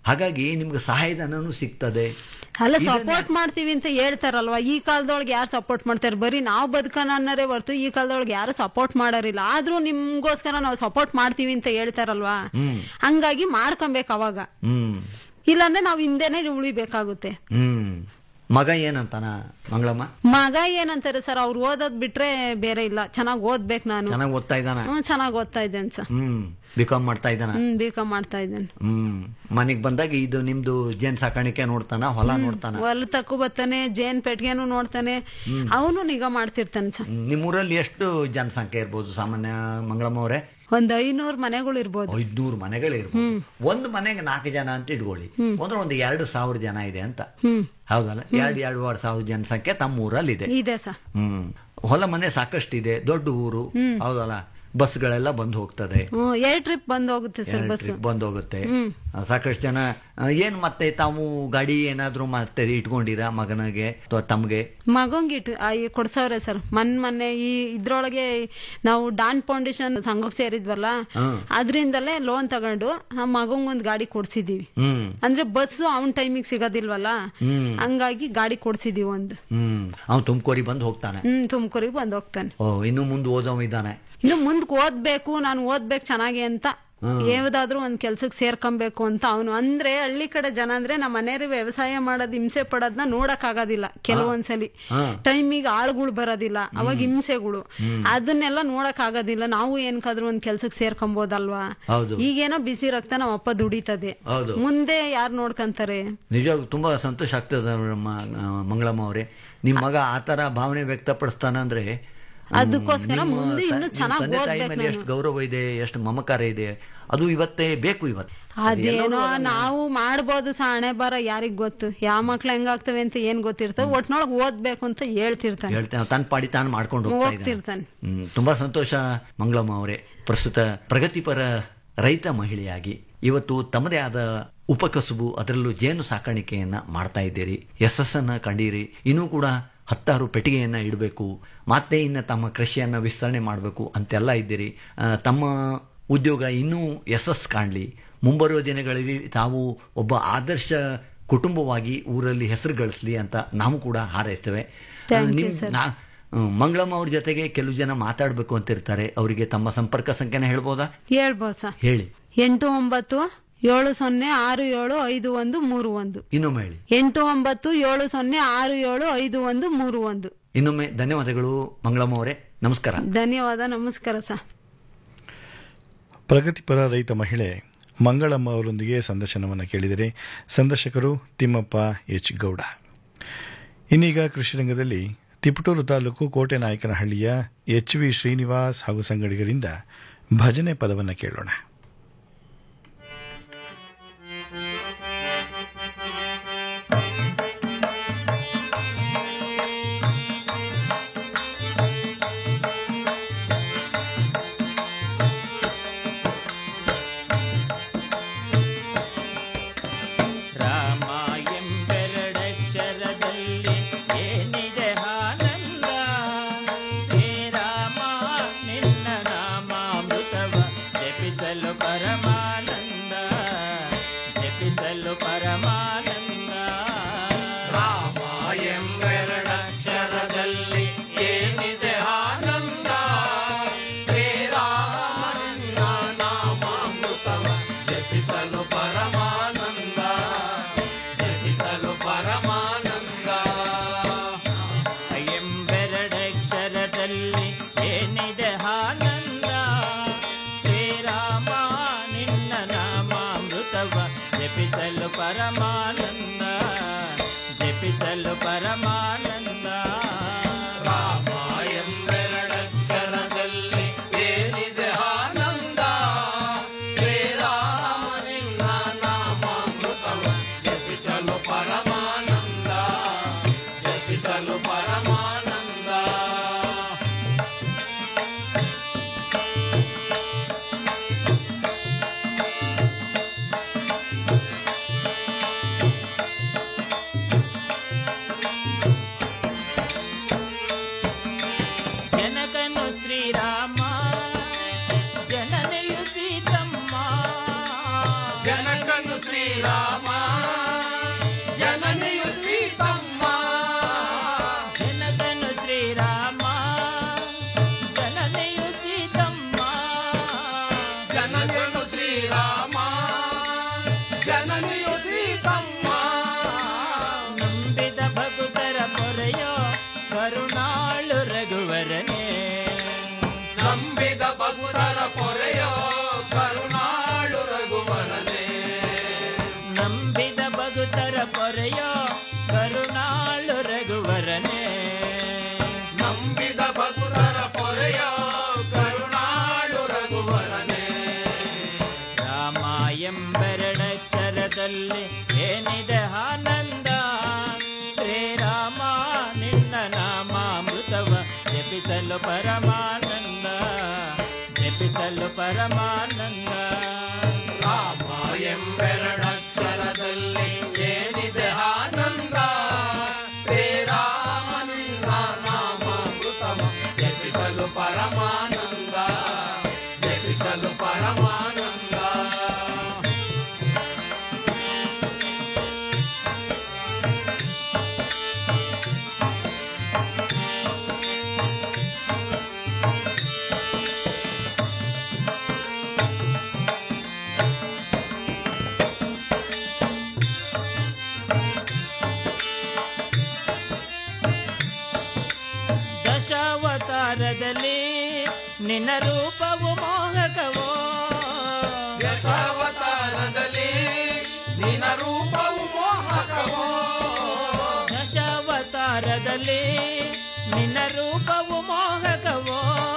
ಹಾಗಾಗಿ ನಿಮ್ಗೆ ಸಹಾಯಧನನೂ ಸಿಗ್ತದೆ ಅಲ್ಲ ಇದನ್ನ- ಸಪೋರ್ಟ್ ಮಾಡ್ತೀವಿ ಅಂತ ಹೇಳ್ತಾರಲ್ವಾ ಈ ಕಾಲದೊಳಗೆ ಯಾರು ಸಪೋರ್ಟ್ ಮಾಡ್ತಾರೆ ಬರೀ ನಾವು ಬದುಕೋಣ ಅನ್ನೋರೇ ಹೊರ್ತು ಈ ಕಾಲದೊಳಗೆ ಯಾರು ಸಪೋರ್ಟ್ ಮಾಡೋರಿಲ್ಲ ಆದ್ರೂ ನಿಮ್ಗೋಸ್ಕರ ನಾವು ಸಪೋರ್ಟ್ ಮಾಡ್ತೀವಿ ಅಂತ ಹೇಳ್ತಾರಲ್ವಾ ಹಂಗಾಗಿ ಮಾಡ್ಕೊಬೇಕು ಅವಾಗ ಹ್ಮ್ ಇಲ್ಲಾಂದ್ರೆ ನಾವು ಹಿಂದೆನೆ ಉಳಿಬೇಕಾಗುತ್ತೆ ಹ್ಮ್ ಮಗ ಏನಂತಾನ ಮಂಗಳಮ್ಮ ಮಗ ಏನಂತಾರೆ ಸರ್ ಅವ್ರು ಓದೋದ್ ಬಿಟ್ರೆ ಬೇರೆ ಇಲ್ಲ ಚೆನ್ನಾಗಿ ಓದ್ಬೇಕು ನಾನು ಚೆನ್ನಾಗಿ ಓದ್ತಾ ಇದ್ದಾನ ಹ್ಮ್ ಚೆನ್ನಾಗಿ ಓದ್ತಾ ಇದ್ದೇನೆ ಸರ್ ಹ್ಮ್ ಬಿಕಾಮ್ ಮಾಡ್ತಾ ಇದ್ದಾನ ಹ್ಮ್ ಬೇಕ ಮಾಡ್ತಾ ಇದ್ದೇನೆ ಹ್ಮ್ ಮನೆಗ್ ಬಂದಾಗ ಇದು ನಿಮ್ದು ಜೇನ್ ಸಾಕಾಣಿಕೆ ನೋಡ್ತಾನ ಹೊಲ ನೋಡ್ತಾನ ಹೊಲ ತಕ್ಕು ಬರ್ತಾನೆ ಜೇನ್ ಪೆಟ್ಗೆನು ನೋಡ್ತಾನೆ ಅವನು ನಿಗಾ ಮಾಡ್ತಿರ್ತಾನೆ ಸರ್ ಹ್ಮ್. ನಿಮ್ಮೂರಲ್ಲಿ ಎಷ್ಟು ಜನಸಂಖ್ಯೆ ಇರ್ಬೋದು ಸಾಮಾನ್ಯ ಮಂಗಳಮ್ಮ ಅವರೇ ಒಂದ್ ಐನೂರು ಮನೆಗಳು ಇರ್ಬೋದು ಐದ್ನೂರು ಮನೆಗಳಿರ್ಬೋದು ಒಂದು ಮನೆಗೆ ನಾಲ್ಕು ಜನ ಅಂತ ಇಟ್ಕೊಳ್ಳಿ ಅಂದ್ರೆ ಒಂದು ಎರಡು ಸಾವಿರ ಜನ ಇದೆ ಅಂತ ಹೌದಲ್ಲ ಎರಡು ಎರಡೂವರೆ ಸಾವಿರ ಜನಸಂಖ್ಯೆ ತಮ್ಮ ಊರಲ್ಲಿ ಇದೆ ಇದೆ ಸರ್ ಹ್ಮ್ ಹೊಲ ಮನೆ ಸಾಕಷ್ಟಿದೆ ದೊಡ್ಡ ಊರು ಹೌದಲ್ಲ ಬಸ್ಗಳೆಲ್ಲ ಬಂದು ಹೋಗ್ತದೆ ಹ್ಮ್ ಎರಡ್ ಟ್ರಿಪ್ ಬಂದ್ ಹೋಗುತ್ತೆ ಸರ್ ಎರಡು ಬಸ್ trip ಬಂದು ಹೋಗುತ್ತೆ ಆ, ಸಾಕಷ್ಟು ಜನ ಆ, ಏನ್ ಮತ್ತೆ ತಾವು ಗಾಡಿ ಏನಾದ್ರೂ ಮತ್ತೆ ಇಟ್ಕೊಂಡಿರಾ ಮಗನಿಗೆ ಅಥವಾ ತಮ್ಗೆ ಮಗಂಗಿಟ್ಟು ಕೊಡ್ಸವ್ರೆ ಸರ್ ಮನ್ ಮೊನ್ನೆ ಈ ಇದ್ರೊಳಗೆ ನಾವು ಡಾನ್ ಫೌಂಡೇಶನ್ ಸಂಘಕ್ಕೆ ಸೇರಿದ್ವಲ್ಲ ಅದ್ರಿಂದಲೇ ಲೋನ್ ತಗೊಂಡು ಆ ಮಗಂಗೊಂದ್ ಗಾಡಿ ಕೊಡ್ಸಿದೀವಿ ಹ್ಮ್ ಅಂದ್ರೆ ಬಸ್ಸು ಅವನ್ ಟೈಮಿಗೆ ಸಿಗೋದಿಲ್ವಲ್ಲ ಹಂಗಾಗಿ ಗಾಡಿ ಕೊಡ್ಸಿದೀವಿ ಒಂದು ಹ್ಮ್ ಅವ್ನು ತುಮಕೂರಿಗೆ ಬಂದು ಹೋಗ್ತಾನೆ ಹ್ಮ್ ತುಮಕೂರಿಗೆ ಬಂದ್ ಹೋಗ್ತಾನೆ ಓ ಇನ್ನು ಮುಂದೆ ಓದವ ಇದ್ದಾನೆ ಇನ್ನು ಮುಂದ್ ಓದ್ಬೇಕು ನಾನು ಓದ್ಬೇಕು ಚೆನ್ನಾಗಿ ಅಂತ ಯಾವ್ದಾದ್ರು ಒಂದ್ ಕೆಲ್ಸಕ್ಕೆ ಸೇರ್ಕೊಬೇಕು ಅಂತ ಅವನು ಅಂದ್ರೆ ಹಳ್ಳಿ ಕಡೆ ಜನ ಅಂದ್ರೆ ನಮ್ಮ ಮನೆಯವ್ರು ವ್ಯವಸಾಯ ಮಾಡೋದ್ ಹಿಂಸೆ ಪಡೋದ್ನ ನೋಡಕ್ ಆಗೋದಿಲ್ಲ ಕೆಲವೊಂದ್ಸಲಿ ಟೈಮಿಗೆ ಆಳುಗಳು ಬರೋದಿಲ್ಲ ಅವಾಗ ಹಿಂಸೆಗಳು ಅದನ್ನೆಲ್ಲ ನೋಡಕ್ ಆಗೋದಿಲ್ಲ ನಾವು ಏನ್ಕಾದ್ರೂ ಒಂದ್ ಕೆಲ್ಸಕ್ಕೆ ಸೇರ್ಕೊಂಬೋದಲ್ವಾ ಹೌದು. ಈಗೇನೋ ಬಿಸಿ ರಕ್ತ ನಮ್ಮ ಅಪ್ಪ ದುಡಿತದೆ ಹೌದು. ಮುಂದೆ ಯಾರು ನೋಡ್ಕಂತಾರೆ ನಿಜವಾಗ್ಲೂ ತುಂಬಾ ಸಂತೋಷ ಆಗ್ತದೆ ಮ- ಆ, ಮಂಗಳಮ್ಮ ಅವರೇ ನಿಮ್ ಮಗ ಆತರ ಭಾವನೆ ವ್ಯಕ್ತಪಡಿಸ್ತಾನ ಅಂದ್ರೆ ಹ್ಮ್, ಅದಕ್ಕೋಸ್ಕರ ನಿಮ್ಮ ಮುಂದೆ ತ- ಇನ್ನೂ ನಿಮ್ಮ ಚೆನ್ನಾಗ್ ತಂದೆ ತಾಯಿ ಓದ್ಬೇಕು ಮೇಲೆ ನಾನು. ಎಷ್ಟು ಗೌರವ ಇದೆ ಎಷ್ಟು ಮಮಕಾರ ಇದೆ ಅದು ಇವತ್ತೇ ಬೇಕು ಇವತ್ತು ಅದೇನೋ ನಾವು ಮಾಡ್ಬೋದು ಸಹ ಹಣೆ ಬರ ಯಾರಿಗ್ ಗೊತ್ತು ಯಾವ ಮಕ್ಳು ಹೆಂಗಾಗ್ತವೆ ಅಂತ ಏನ್ ಗೊತ್ತಿರ್ತವೆ ಒಟ್ನೊಳಗ್ ಓದ್ಬೇಕು ಅಂತ ಹೇಳ್ತಿರ್ತಾನೆ ಹೇಳ್ತೇನೆ ತನ್ನ ಪಾಡಿ ತಾನು ಮಾಡ್ಕೊಂಡು ಹೋಗ್ತಾ ಇದ್ದಾನೆ ಹೋಗ್ತಿರ್ತಾನೆ ಹ್ಮ್, ತುಂಬಾ ಸಂತೋಷ ಮಂಗಳಮ್ಮ ಅವರೇ ಪ್ರಸ್ತುತ ಪ್ರಗತಿಪರ ರೈತ ಮಹಿಳೆಯಾಗಿ ಇವತ್ತು ತಮ್ಮದೇ ಆದ ಉಪಕಸುಬು ಅದರಲ್ಲೂ ಜೇನು ಸಾಕಾಣಿಕೆಯನ್ನ ಮಾಡ್ತಾ ಇದ್ದೀರಿ ಯಶಸ್ಸನ್ನ ಕಂಡೀರಿ ಇನ್ನೂ ಕೂಡ ಹತ್ತಾರು ಪೆಟ್ಟಿಗೆಯನ್ನ ಇಡಬೇಕು ಮತ್ತೆ ಇನ್ನ ತಮ್ಮ ಕೃಷಿಯನ್ನ ವಿಸ್ತರಣೆ ಮಾಡಬೇಕು ಅಂತೆಲ್ಲ ಇದ್ದೀರಿ ಆ, ತಮ್ಮ ಉದ್ಯೋಗ ಇನ್ನೂ ಯಶಸ್ಸು ಕಾಣಲಿ ಮುಂಬರುವ ದಿನಗಳಲ್ಲಿ ತಾವು ಒಬ್ಬ ಆದರ್ಶ ಕುಟುಂಬವಾಗಿ ಊರಲ್ಲಿ ಹೆಸರು ಗಳಿಸ್ಲಿ ಅಂತ ನಾವು ಕೂಡ ಹಾರೈಸ್ತೇವೆ ಆ, Thank you, ನಿಮ್- sir. ನಾ- ಹ್ಮ್, ಮಂಗಳಮ್ಮ ಅವ್ರ ಜೊತೆಗೆ ಕೆಲವು ಜನ ಮಾತಾಡಬೇಕು ಅಂತಿರ್ತಾರೆ ಅವರಿಗೆ ತಮ್ಮ ಸಂಪರ್ಕ ಸಂಖ್ಯೆನ ಹೇಳ್ಬೋದಾ ಹೇಳ್ಬೋದು ಸರ್ ಹೇಳಿ ಎಂಟು ಒಂಬತ್ತು ಏಳು ಸೊನ್ನೆ ಆರು ಏಳು ಐದು ಒಂದು ಮೂರು ಒಂದು ಇನ್ನೊಮ್ಮೆ ಹೇಳಿ ಎಂಟು ಒಂಬತ್ತು ಏಳು ಸೊನ್ನೆ ಆರು ಏಳು ಐದು ಒಂದು ಮೂರು ಒಂದು ಇನ್ನೊಮ್ಮೆ ಧನ್ಯವಾದಗಳು ಮಂಗಳಮ್ಮ ಅವರೇ ನಮಸ್ಕಾರ ಧನ್ಯವಾದ ನಮಸ್ಕಾರ ಸರ್ ಪ್ರಗತಿಪರ ರೈತ ಮಹಿಳೆ ಮಂಗಳಮ್ಮ ಅವರೊಂದಿಗೆ ಸಂದರ್ಶನವನ್ನು ಕೇಳಿದರೆ ಸಂದರ್ಶಕರು ತಿಮ್ಮಪ್ಪ ಎಚ್ ಗೌಡ ಇನ್ನೀಗ ಕೃಷಿ ರಂಗದಲ್ಲಿ ತಿಪಟೂರು ತಾಲೂಕು ಕೋಟೆನಾಯಕನಹಳ್ಳಿಯ ಎಚ್ ವಿ ಶ್ರೀನಿವಾಸ್ ಹಾಗೂ ಸಂಗಡಿಗರಿಂದ ಭಜನೆ ಪದವನ್ನು ಕೇಳೋಣ ರಾಮ ಎಂಬೆರಡಕ್ಷರದಲ್ಲಿ ಏನಿದೆ ಆನಂದ ಶ್ರೀರಾಮ ನಿನ್ನ ನಾಮಾಮೃತವ ಜಪಿಸಲು ಪರಮಾನಂದ ಜಪಿಸಲು ಪರಮಾನಂದ ರಾಮ ಎಂಬೆರಡಕ್ಷರದಲ್ಲಿ ಏನಿದೆ ಆನಂದ ಶ್ರೀರಾಮ ನಿನ್ನ ನಾಮಾಮೃತವ ಜಪಿಸಲು ಪರಮಾನಂದ ಜಪಿಸಲು ಪರಮಾನಂದ ಎಂಬೆರಡಕ್ಷರದಲ್ಲಿ ಏನಿದೆ ಆನಂದ ಶ್ರೀರಾಮ ನಿನ್ನ ನಾಮಾಮೃತವ ಜಪಿಸಲು ಪರಮಾನಂದ ಜಪಿಸಲು ಪರಮಾನಂದ ರಾಮ ಎಂಬೆರಡಕ್ಷರದಲ್ಲಿ ಏನಿದೆ ಆನಂದ ಶ್ರೀರಾಮ ನಿನ್ನ ನಾಮಾಮೃತವ ಜಪಿಸಲು ಪರಮಾನಂದ ಜಪಿಸಲು ಪರಮಾನಂದ ಜನಕನು ಶ್ರೀರಾಮ ಜನನಿಯು ಸೀತಮ್ಮ ಜನಕನು ಶ್ರೀರಾಮ ಜನನಿಯು ಸೀತಮ್ಮ ಜನಕನು ಶ್ರೀರಾಮ ಜನನಿಯು ಸೀತಮ್ಮ ನಂಬಿದ ಭಕ್ತರ ಪೊರೆಯೋ ಕರುಣಾಳು ರಘುವರನೇ ನಂಬಿದ ಭಕ್ತರ ಪೊರೆಯೋ ಕರುಣಾಳು ರಘುವರನೇ ನಂಬಿದ ಭಕ್ತರ ಪೊರೆಯೋ ಕರುಣಾಳು ರಘುವರನೇ ನಂಬಿದ ಭಕ್ತರ ಪೊರೆಯೋ ಕರುಣಾಳು ರಘುವರನೇ ರಾಮ ಎಂಬೆರಡಕ್ಷರದಲ್ಲಿ ಏನಿದೆ ಆನಂದ ಶ್ರೀರಾಮ ನಿನ್ನ ನಾಮಾಮೃತವ ಜಪಿಸಲು ಪರಮಾನಂದ ಜಪಿಸಲು ಪರಮಾನಂದ ರಾಮ ಎಂಬೆರಡಕ್ಷರದಲ್ಲಿ ಏನಿದೆ ಆನಂದ ಶ್ರೀರಾಮ ನಿನ್ನ ನಾಮಾಮೃತವ ಜಪಿಸಲು ಪರಮಾನಂದ ಜಪಿಸಲು ಪರಮಾನಂದ ದಶಾವತಾರದಲ್ಲಿ ನಿನ್ನ ರೂಪವು ಮೋಹಕವೋ ದಶಾವತಾರದಲ್ಲಿ ನಿನ್ನ ರೂಪವು ಮೋಹಕವೋ ದಶಾವತಾರದಲ್ಲಿ ನಿನ್ನ ರೂಪವು ಮೋಹಕವೋ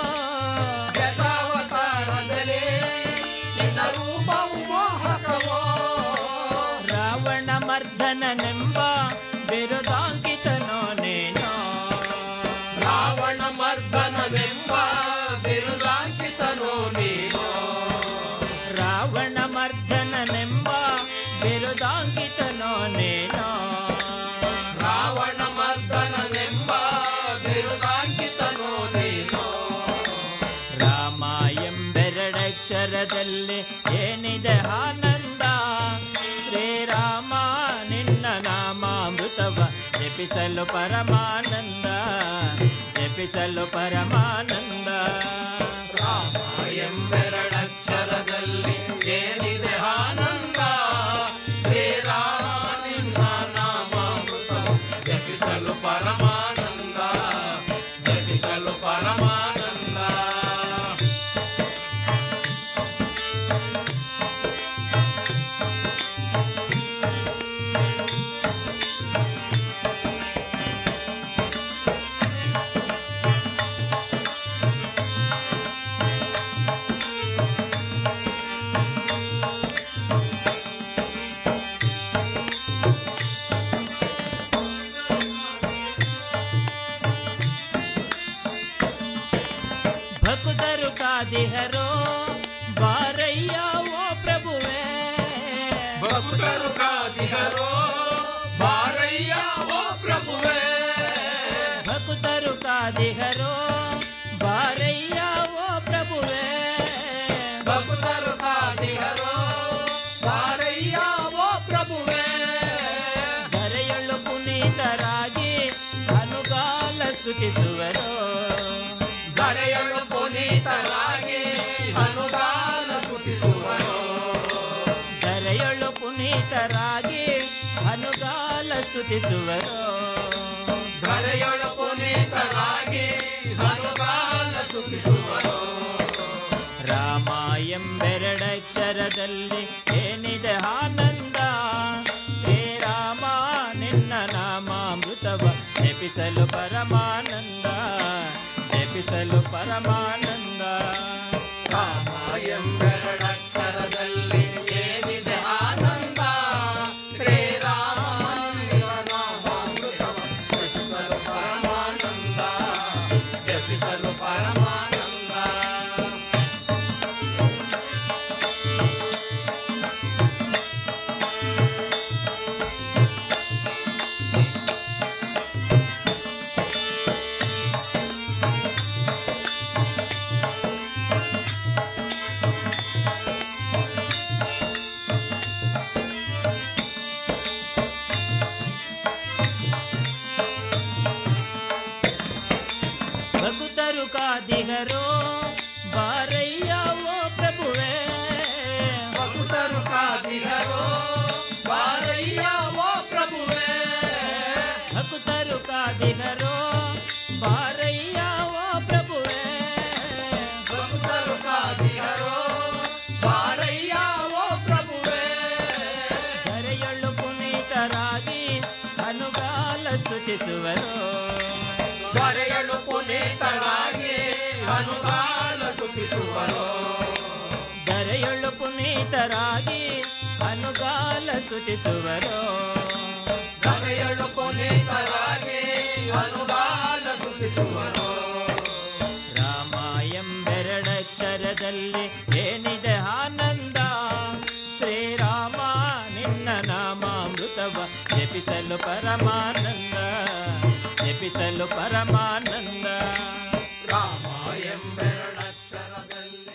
ದಶಾವತಾರದಲ್ಲಿ ನಿನ್ನ ರೂಪವು ಮೋಹಕವೋ ರಾವಣ ಮರ್ದನನೆಂಬ ಬಿರುದಾಂಕಿತನೋ ನೀನೋ ರಾವಣ ಮರ್ದನವೆಂಬ ಬಿರುದಾಂಕಿತನು ನೀನು ರಾವಣ ಮರ್ದನನೆಂಬ ಬಿರುದಾಂಕಿತನೋ ನೀನೋ ರಾವಣ ಮರ್ದನವೆಂಬ ಬಿರುದಾಂಕಿತನು ನೀನು ರಾಮ ಎಂಬೆರಡಕ್ಷರದಲ್ಲಿ ಏನಿದೆ ಆನಂದ ಶ್ರೀರಾಮ ನಿನ್ನ ನಾಮಾಮೃತವ ಜಪಿಸಲು ಪರಮಾನಂದ ಜಪಿಸಲು ಪರಮಾನಂದ ರಾಮ ಎಂಬೆರಡಕ್ಷರದಲ್ಲಿ ಏನಿದೆ ಆನಂದ ಶ್ರೀರಾಮ ನಿನ್ನ ನಾಮಾಮೃತವು ಜಪಿಸಲು ಪರಮಾನಂದ ಜಪಿಸಲು ಪರಮಾನಂದ ಭಕ್ತರು ಕಾದಿಹರೋ ಬಾರಯ್ಯ ಓ ಪ್ರಭುವೇ ಭಕ್ತರು ಕಾದಿಹರೋ ಬಾರಯ್ಯ ಓ ಪ್ರಭುವೇ ಭಕ್ತರು ಕಾದಿಹರೋ ಬಾರಯ್ಯ ಓ ಪ್ರಭುವೇ ಭಕ್ತರು ಕಾದಿಹರೋ ಬಾರಯ್ಯ ಓ ಪ್ರಭುವೇ ಧರೆಯೊಳು ಪುನೀತರಾಗಿ ಅನುಗಾಲ ಸ್ತುತಿಸುವರು ಧರೆಯಳು ಪುನೀತರಾಗಿ ಅನುದಾನ ಸ್ತುತಿಸುವರು ಧರೆಯೊಳು ಪುನೀತರಾಗಿ ಅನುಗಾಲ ಸ್ತುತಿಸುವರು ಧರೆಯಳು ಪುನೀತರಾಗಿ ಅನುದಾನ ಸ್ತುತಿಸುವರು ರಾಮ ಎಂಬೆರಡಕ್ಷರದಲ್ಲಿ ಏನಿದೆ ಆನಂದ ಶ್ರೀರಾಮ ನಿನ್ನ ನಾಮಾಮೃತವ ಜಪಿಸಲು ಪರಮಾನಂದ ಜಪಿಸಲು ಪರಮಾನಂದ ರಾಮ ಎಂಬೆರಡಕ್ಷರದಲ್ಲಿ ಏನಿದೆ ಆನಂದ ಶ್ರೀರಾಮ ನಿನ್ನ ನಾಮಾಮೃತವ ಜಪಿಸಲು ಪರಮಾನಂದ ಜಪಿಸಲು ಪರಮಾನಂದ ಸ್ತುತಿಸುವರು ದೊರೆಯಲು ಪುನೀತರಾಗಿ ಅನುಗಾಲ ಸುಖಿಸುವರು ದರೆಯೊಳ್ಳು ಪುನೀತರಾಗಿ ಅನುಗಾಲ ಸ್ತುತಿಸುವರು ದೊರೆಯಲು ಪುನೀತರಾಗಿ ಅನುಗಾಲ ಸುಖಿಸುವರು ರಾಮ ಎಂಬೆರಡಕ್ಷರದಲ್ಲಿ ಏನಿದೆ ಆನಂದ ಶ್ರೀರಾಮ ನಿನ್ನ ನಾಮಾಮೃತವ ಜಪಿಸಲು ಪರಮಾನಂದ ಜಪಿಸಲು ಪರಮಾನಂದ ರಾಮ ಎಂಬೆರಡಕ್ಷರದಲ್ಲಿ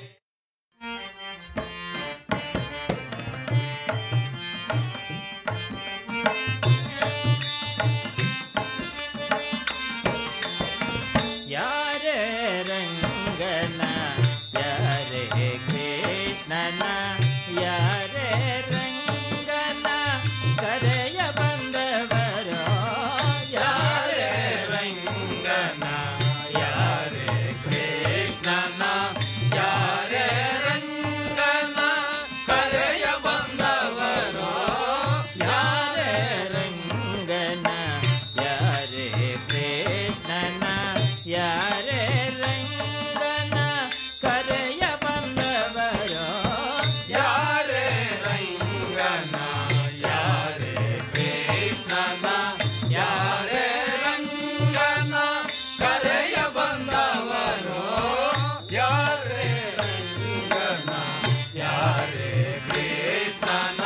ಯಾರೇ ರಂಗನ ಯಾರೇ ಕೃಷ್ಣನ ಯಾರೇ ರಂಗನ ಕರೆಯ ಬಂದವರು ಯಾರೇ ರಂಗನ ಯಾರೇ ಕೃಷ್ಣನ ಯಾರೇ ರಂಗನ ಕರೆಯ ಬಂದವರು ಯಾರೇ ರಂಗನ ಯಾರೇ ಕೃಷ್ಣನ ಯಾರೇ ರಂಗನ ಕರೆಯ ಬಂದವರು ಯಾರೇ ರಂಗನ ಯಾರೇ ಕೃಷ್ಣನ ಯಾರೇ ರಂಗನ ಕರೆಯ ಬಂದವರು ಯಾರೇ ರಂಗನ ಯಾರೇ ಕೃಷ್ಣನ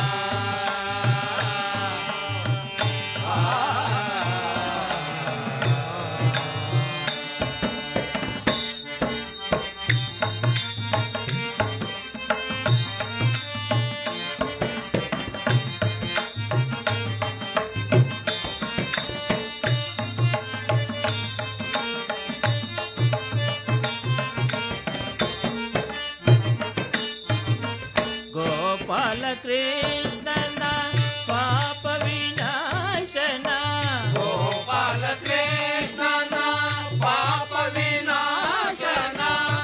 ಗೋಪಾಲ ಕೃಷ್ಣನ ಪಾಪ ವಿನಾಶನ ಗೋಪಾಲ ಕೃಷ್ಣನ ಪಾಪ ವಿನಾಶನ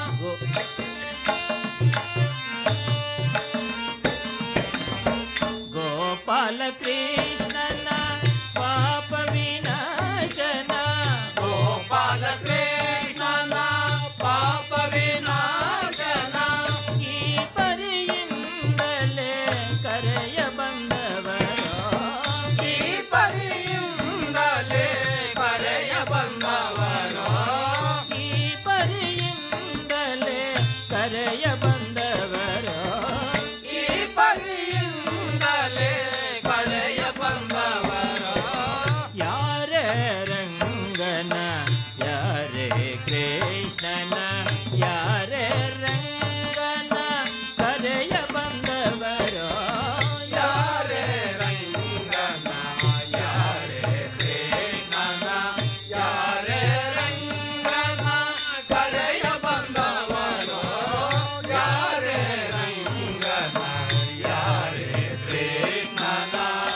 ಗೋಪಾಲ ಕೃಷ್ಣನ ಪಾಪ ವಿನಾಶನ ಗೋಪಾಲ ಕೃಷ್ಣನ ಪಾಪ ವಿನಾಶನ ಈ ಪರಿಯಿಂದಲೇ ಕರೆಯ ಬಂದವರು ಈ ಪರಿಯಿಂದಲೇ ಕರೆಯ ಬಂದವರು ಈ ಪರಿಯಿಂದಲೇ ಕರೆಯ ಬಂದವರು ಈ ಪರಿಯಿಂದಲೇ ಕರೆಯ ಬಂದವರು ಯಾರೇ ರಂಗನ ಯಾರೇ ಕೃಷ್ಣನ ಯಾರೇ ರಂಗನ ಕರೆಯ ಬಂದವರು ಯಾರೇ ರಂಗನ ಯಾರೇ ಕೃಷ್ಣನ ಯಾರೇ ರಂಗನ ಕರೆಯ ಬಂದವರು ಯಾರೇ ರಂಗನ ಯಾರೇ ಕೃಷ್ಣನ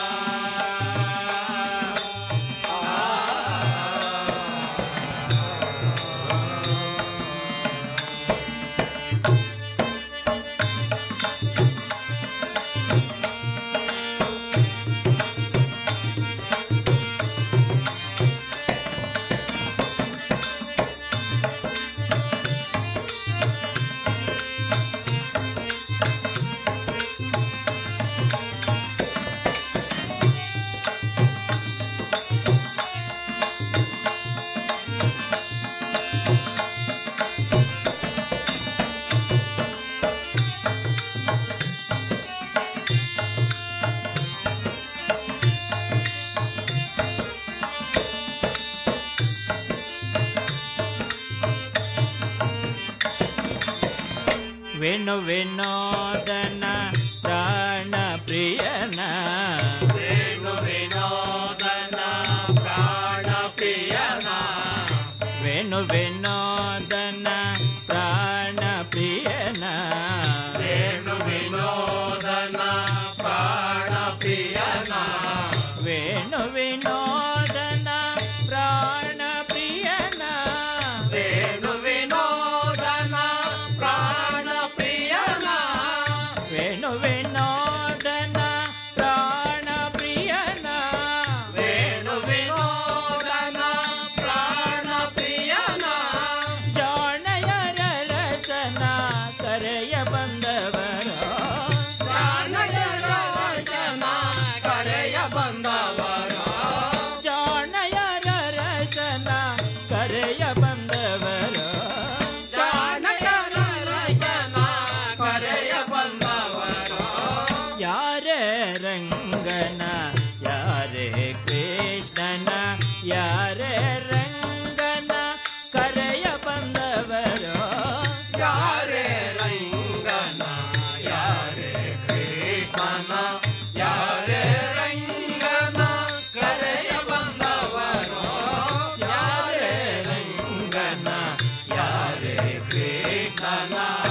ವೇಣು ವಿನೋದನ ಪ್ರಾಣ ಪ್ರಿಯನ ವೇಣು ವಿನೋದನ ಪ್ರಾಣ ಪ್ರಿಯನ ವೇಣು ವಿನೋದನ ಪ್ರಾಣ ಪ್ರಿಯನ ವೇಣು ವಿನೋದನ ಪ್ರಾಣ ಪ್ರಿಯನ ವೇಣು ವಿನೋದನ ಪ್ರಾಣ ಪ್ರಿಯನ ವೇಣು ವಿನೋದನ ಪ್ರಾಣ ಪ್ರಿಯನ ವೇಣು ವಿನೋದನ ಪ್ರಾಣ ಪ್ರಿಯನ ವೇಣು ವಿನೋದನ ಯಾರೇ ರಂಗನ ಯಾರೇ ಕೃಷ್ಣನ ಯಾರೇ ರಂಗನ ಕರೆಯ ಬಂದವರು ಯಾರೇ ರಂಗನ ಯಾರೇ ಕೃಷ್ಣನ ಯಾರೇ ರಂಗನ ಕರೆಯ ಬಂದವರು ಯಾರೇ ರಂಗನ ಯಾರೇ ಕೃಷ್ಣನ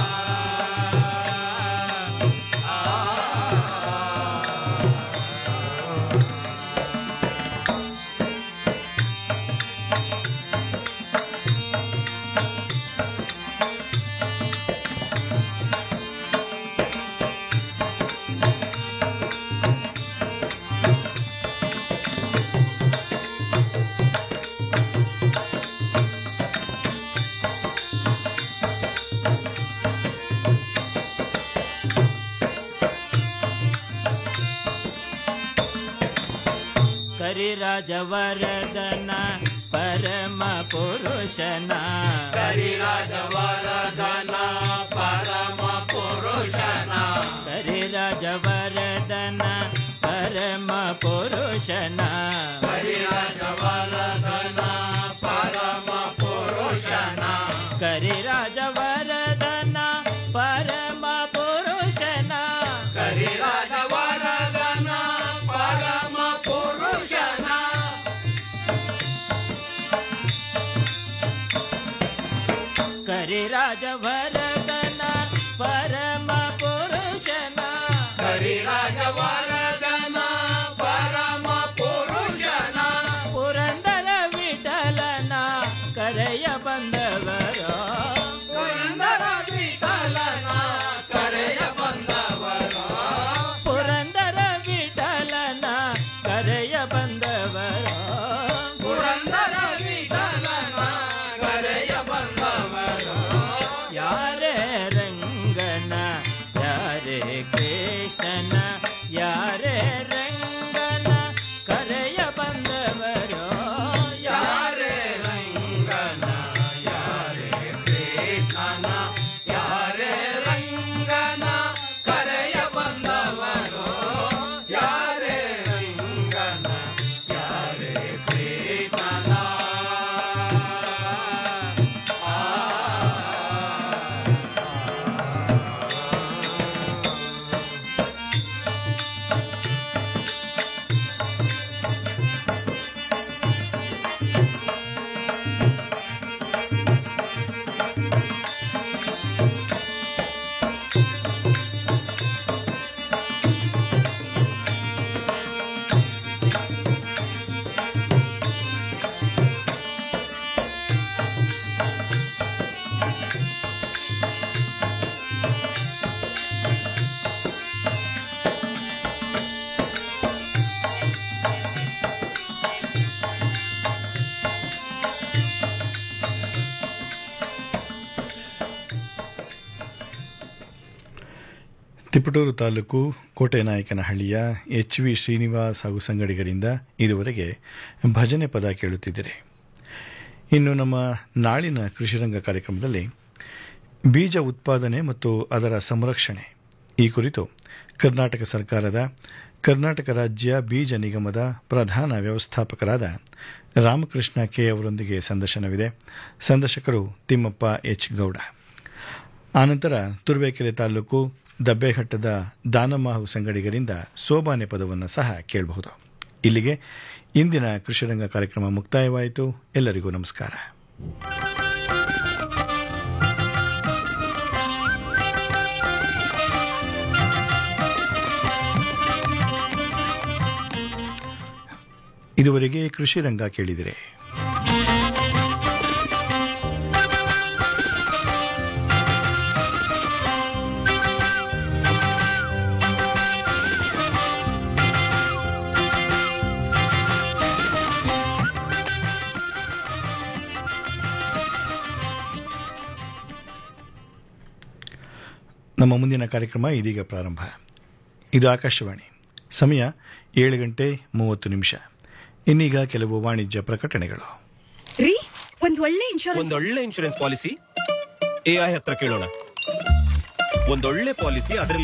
ಕರಿರಾಜವರದನ ಪರಮ ಪುರುಷನ ಕರಿರಾಜವರದನ ಪರಮ ಪುರುಷನ ಕರಿರಾಜವರದನ ಪರಮ ಪುರುಷನ ಕರಿರಾಜವರದನ ಪರಮ ಪುರುಷನ ಕರಿರಾಜವರದನ ಪರಮ ಪುರುಷನ ಕರಿರಾಜವರದನ ಪರಮ ಪುರುಷನ ಕರಿರಾಜವರದನ ಪರಮ ಪುರುಷನ ಕರಿರಾಜವರದನ ಪರಮ ಪುರುಷನ ಪುರಂದರ ವಿಠಲನ ಕರೆಯ ಬಂದವರು ಪುರಂದರ ವಿಠಲನ ಕರೆಯ ಬಂದವರು ಪುರಂದರ ವಿಠಲನ ಕರೆಯ ಬಂದವರು ಪುರಂದರ ವಿಠಲನ ಕರೆಯ ಬಂದವರು ಯಾರೇ ರಂಗನ ಯಾರೇ ಕೃಷ್ಣನ ಯಾರೇ ರಂಗನ ಕರೆಯ ಬಂದವರು ಯಾರೇ ರಂಗನ ಯಾರೇ ಕೃಷ್ಣನ ಯಾರೇ ರಂಗನ ಕರೆಯ ಬಂದವರು ಯಾರೇ ರಂಗನ ಯಾರೇ ಕೃಷ್ಣನ ತಿಪಟೂರು ತಾಲೂಕು ಕೋಟೆನಾಯಕನಹಳ್ಳಿಯ ಎಚ್ ವಿ ಶ್ರೀನಿವಾಸ್ ಹಾಗೂ ಸಂಗಡಿಗರಿಂದ ಇದುವರೆಗೆ ಭಜನೆ ಪದ ಕೇಳುತ್ತಿದ್ದರೆ ಇನ್ನು ನಮ್ಮ ನಾಳಿನ ಕೃಷಿರಂಗ ಕಾರ್ಯಕ್ರಮದಲ್ಲಿ ಬೀಜ ಉತ್ಪಾದನೆ ಮತ್ತು ಅದರ ಸಂರಕ್ಷಣೆ ಈ ಕುರಿತು ಕರ್ನಾಟಕ ಸರ್ಕಾರದ ಕರ್ನಾಟಕ ರಾಜ್ಯ ಬೀಜ ನಿಗಮದ ಪ್ರಧಾನ ವ್ಯವಸ್ಥಾಪಕರಾದ ರಾಮಕೃಷ್ಣ ಕೆ ಅವರೊಂದಿಗೆ ಸಂದರ್ಶನವಿದೆ ಸಂದರ್ಶಕರು ತಿಮ್ಮಪ್ಪ ಎಚ್ ಗೌಡ ಆನಂತರ ತುರುವೇಕೆರೆ ತಾಲೂಕು ದಬ್ಬೆಘಟ್ಟದ ದಾನಮ್ಮ ಹಾಗೂ ಸಂಗಡಿಗರಿಂದ ಸೋಬಾನೆ ಪದವನ್ನು ಸಹ ಕೇಳಬಹುದು ಇಲ್ಲಿಗೆ ಇಂದಿನ ಕೃಷಿರಂಗ ಕಾರ್ಯಕ್ರಮ ಮುಕ್ತಾಯವಾಯಿತು ಎಲ್ಲರಿಗೂ ನಮಸ್ಕಾರ ಇದುವರೆಗೆ ಕೃಷಿ ರಂಗ ಕೇಳಿದಿರೆ ನಮ್ಮ ಮುಂದಿನ ಕಾರ್ಯಕ್ರಮ ಇದೀಗ ಪ್ರಾರಂಭ ಇದು ಆಕಾಶವಾಣಿ ಸಮಯ ಏಳು ಗಂಟೆ ಮೂವತ್ತು ನಿಮಿಷ ಇನ್ನೀಗ ಕೆಲವು ವಾಣಿಜ್ಯ ಪ್ರಕಟಣೆಗಳು ರೀ ಒಂದ್ ಒಳ್ಳೆ ಇನ್ಶೂರೆನ್ಸ್ ಒಂದೊಳ್ಳೆ ಇನ್ಶೂರೆನ್ಸ್ ಪಾಲಿಸಿ ಎಐ ಹತ್ರ ಕೇಳೋಣ ಒಂದೊಳ್ಳೆ ಪಾಲಿಸಿ ಅದರಲ್ಲಿ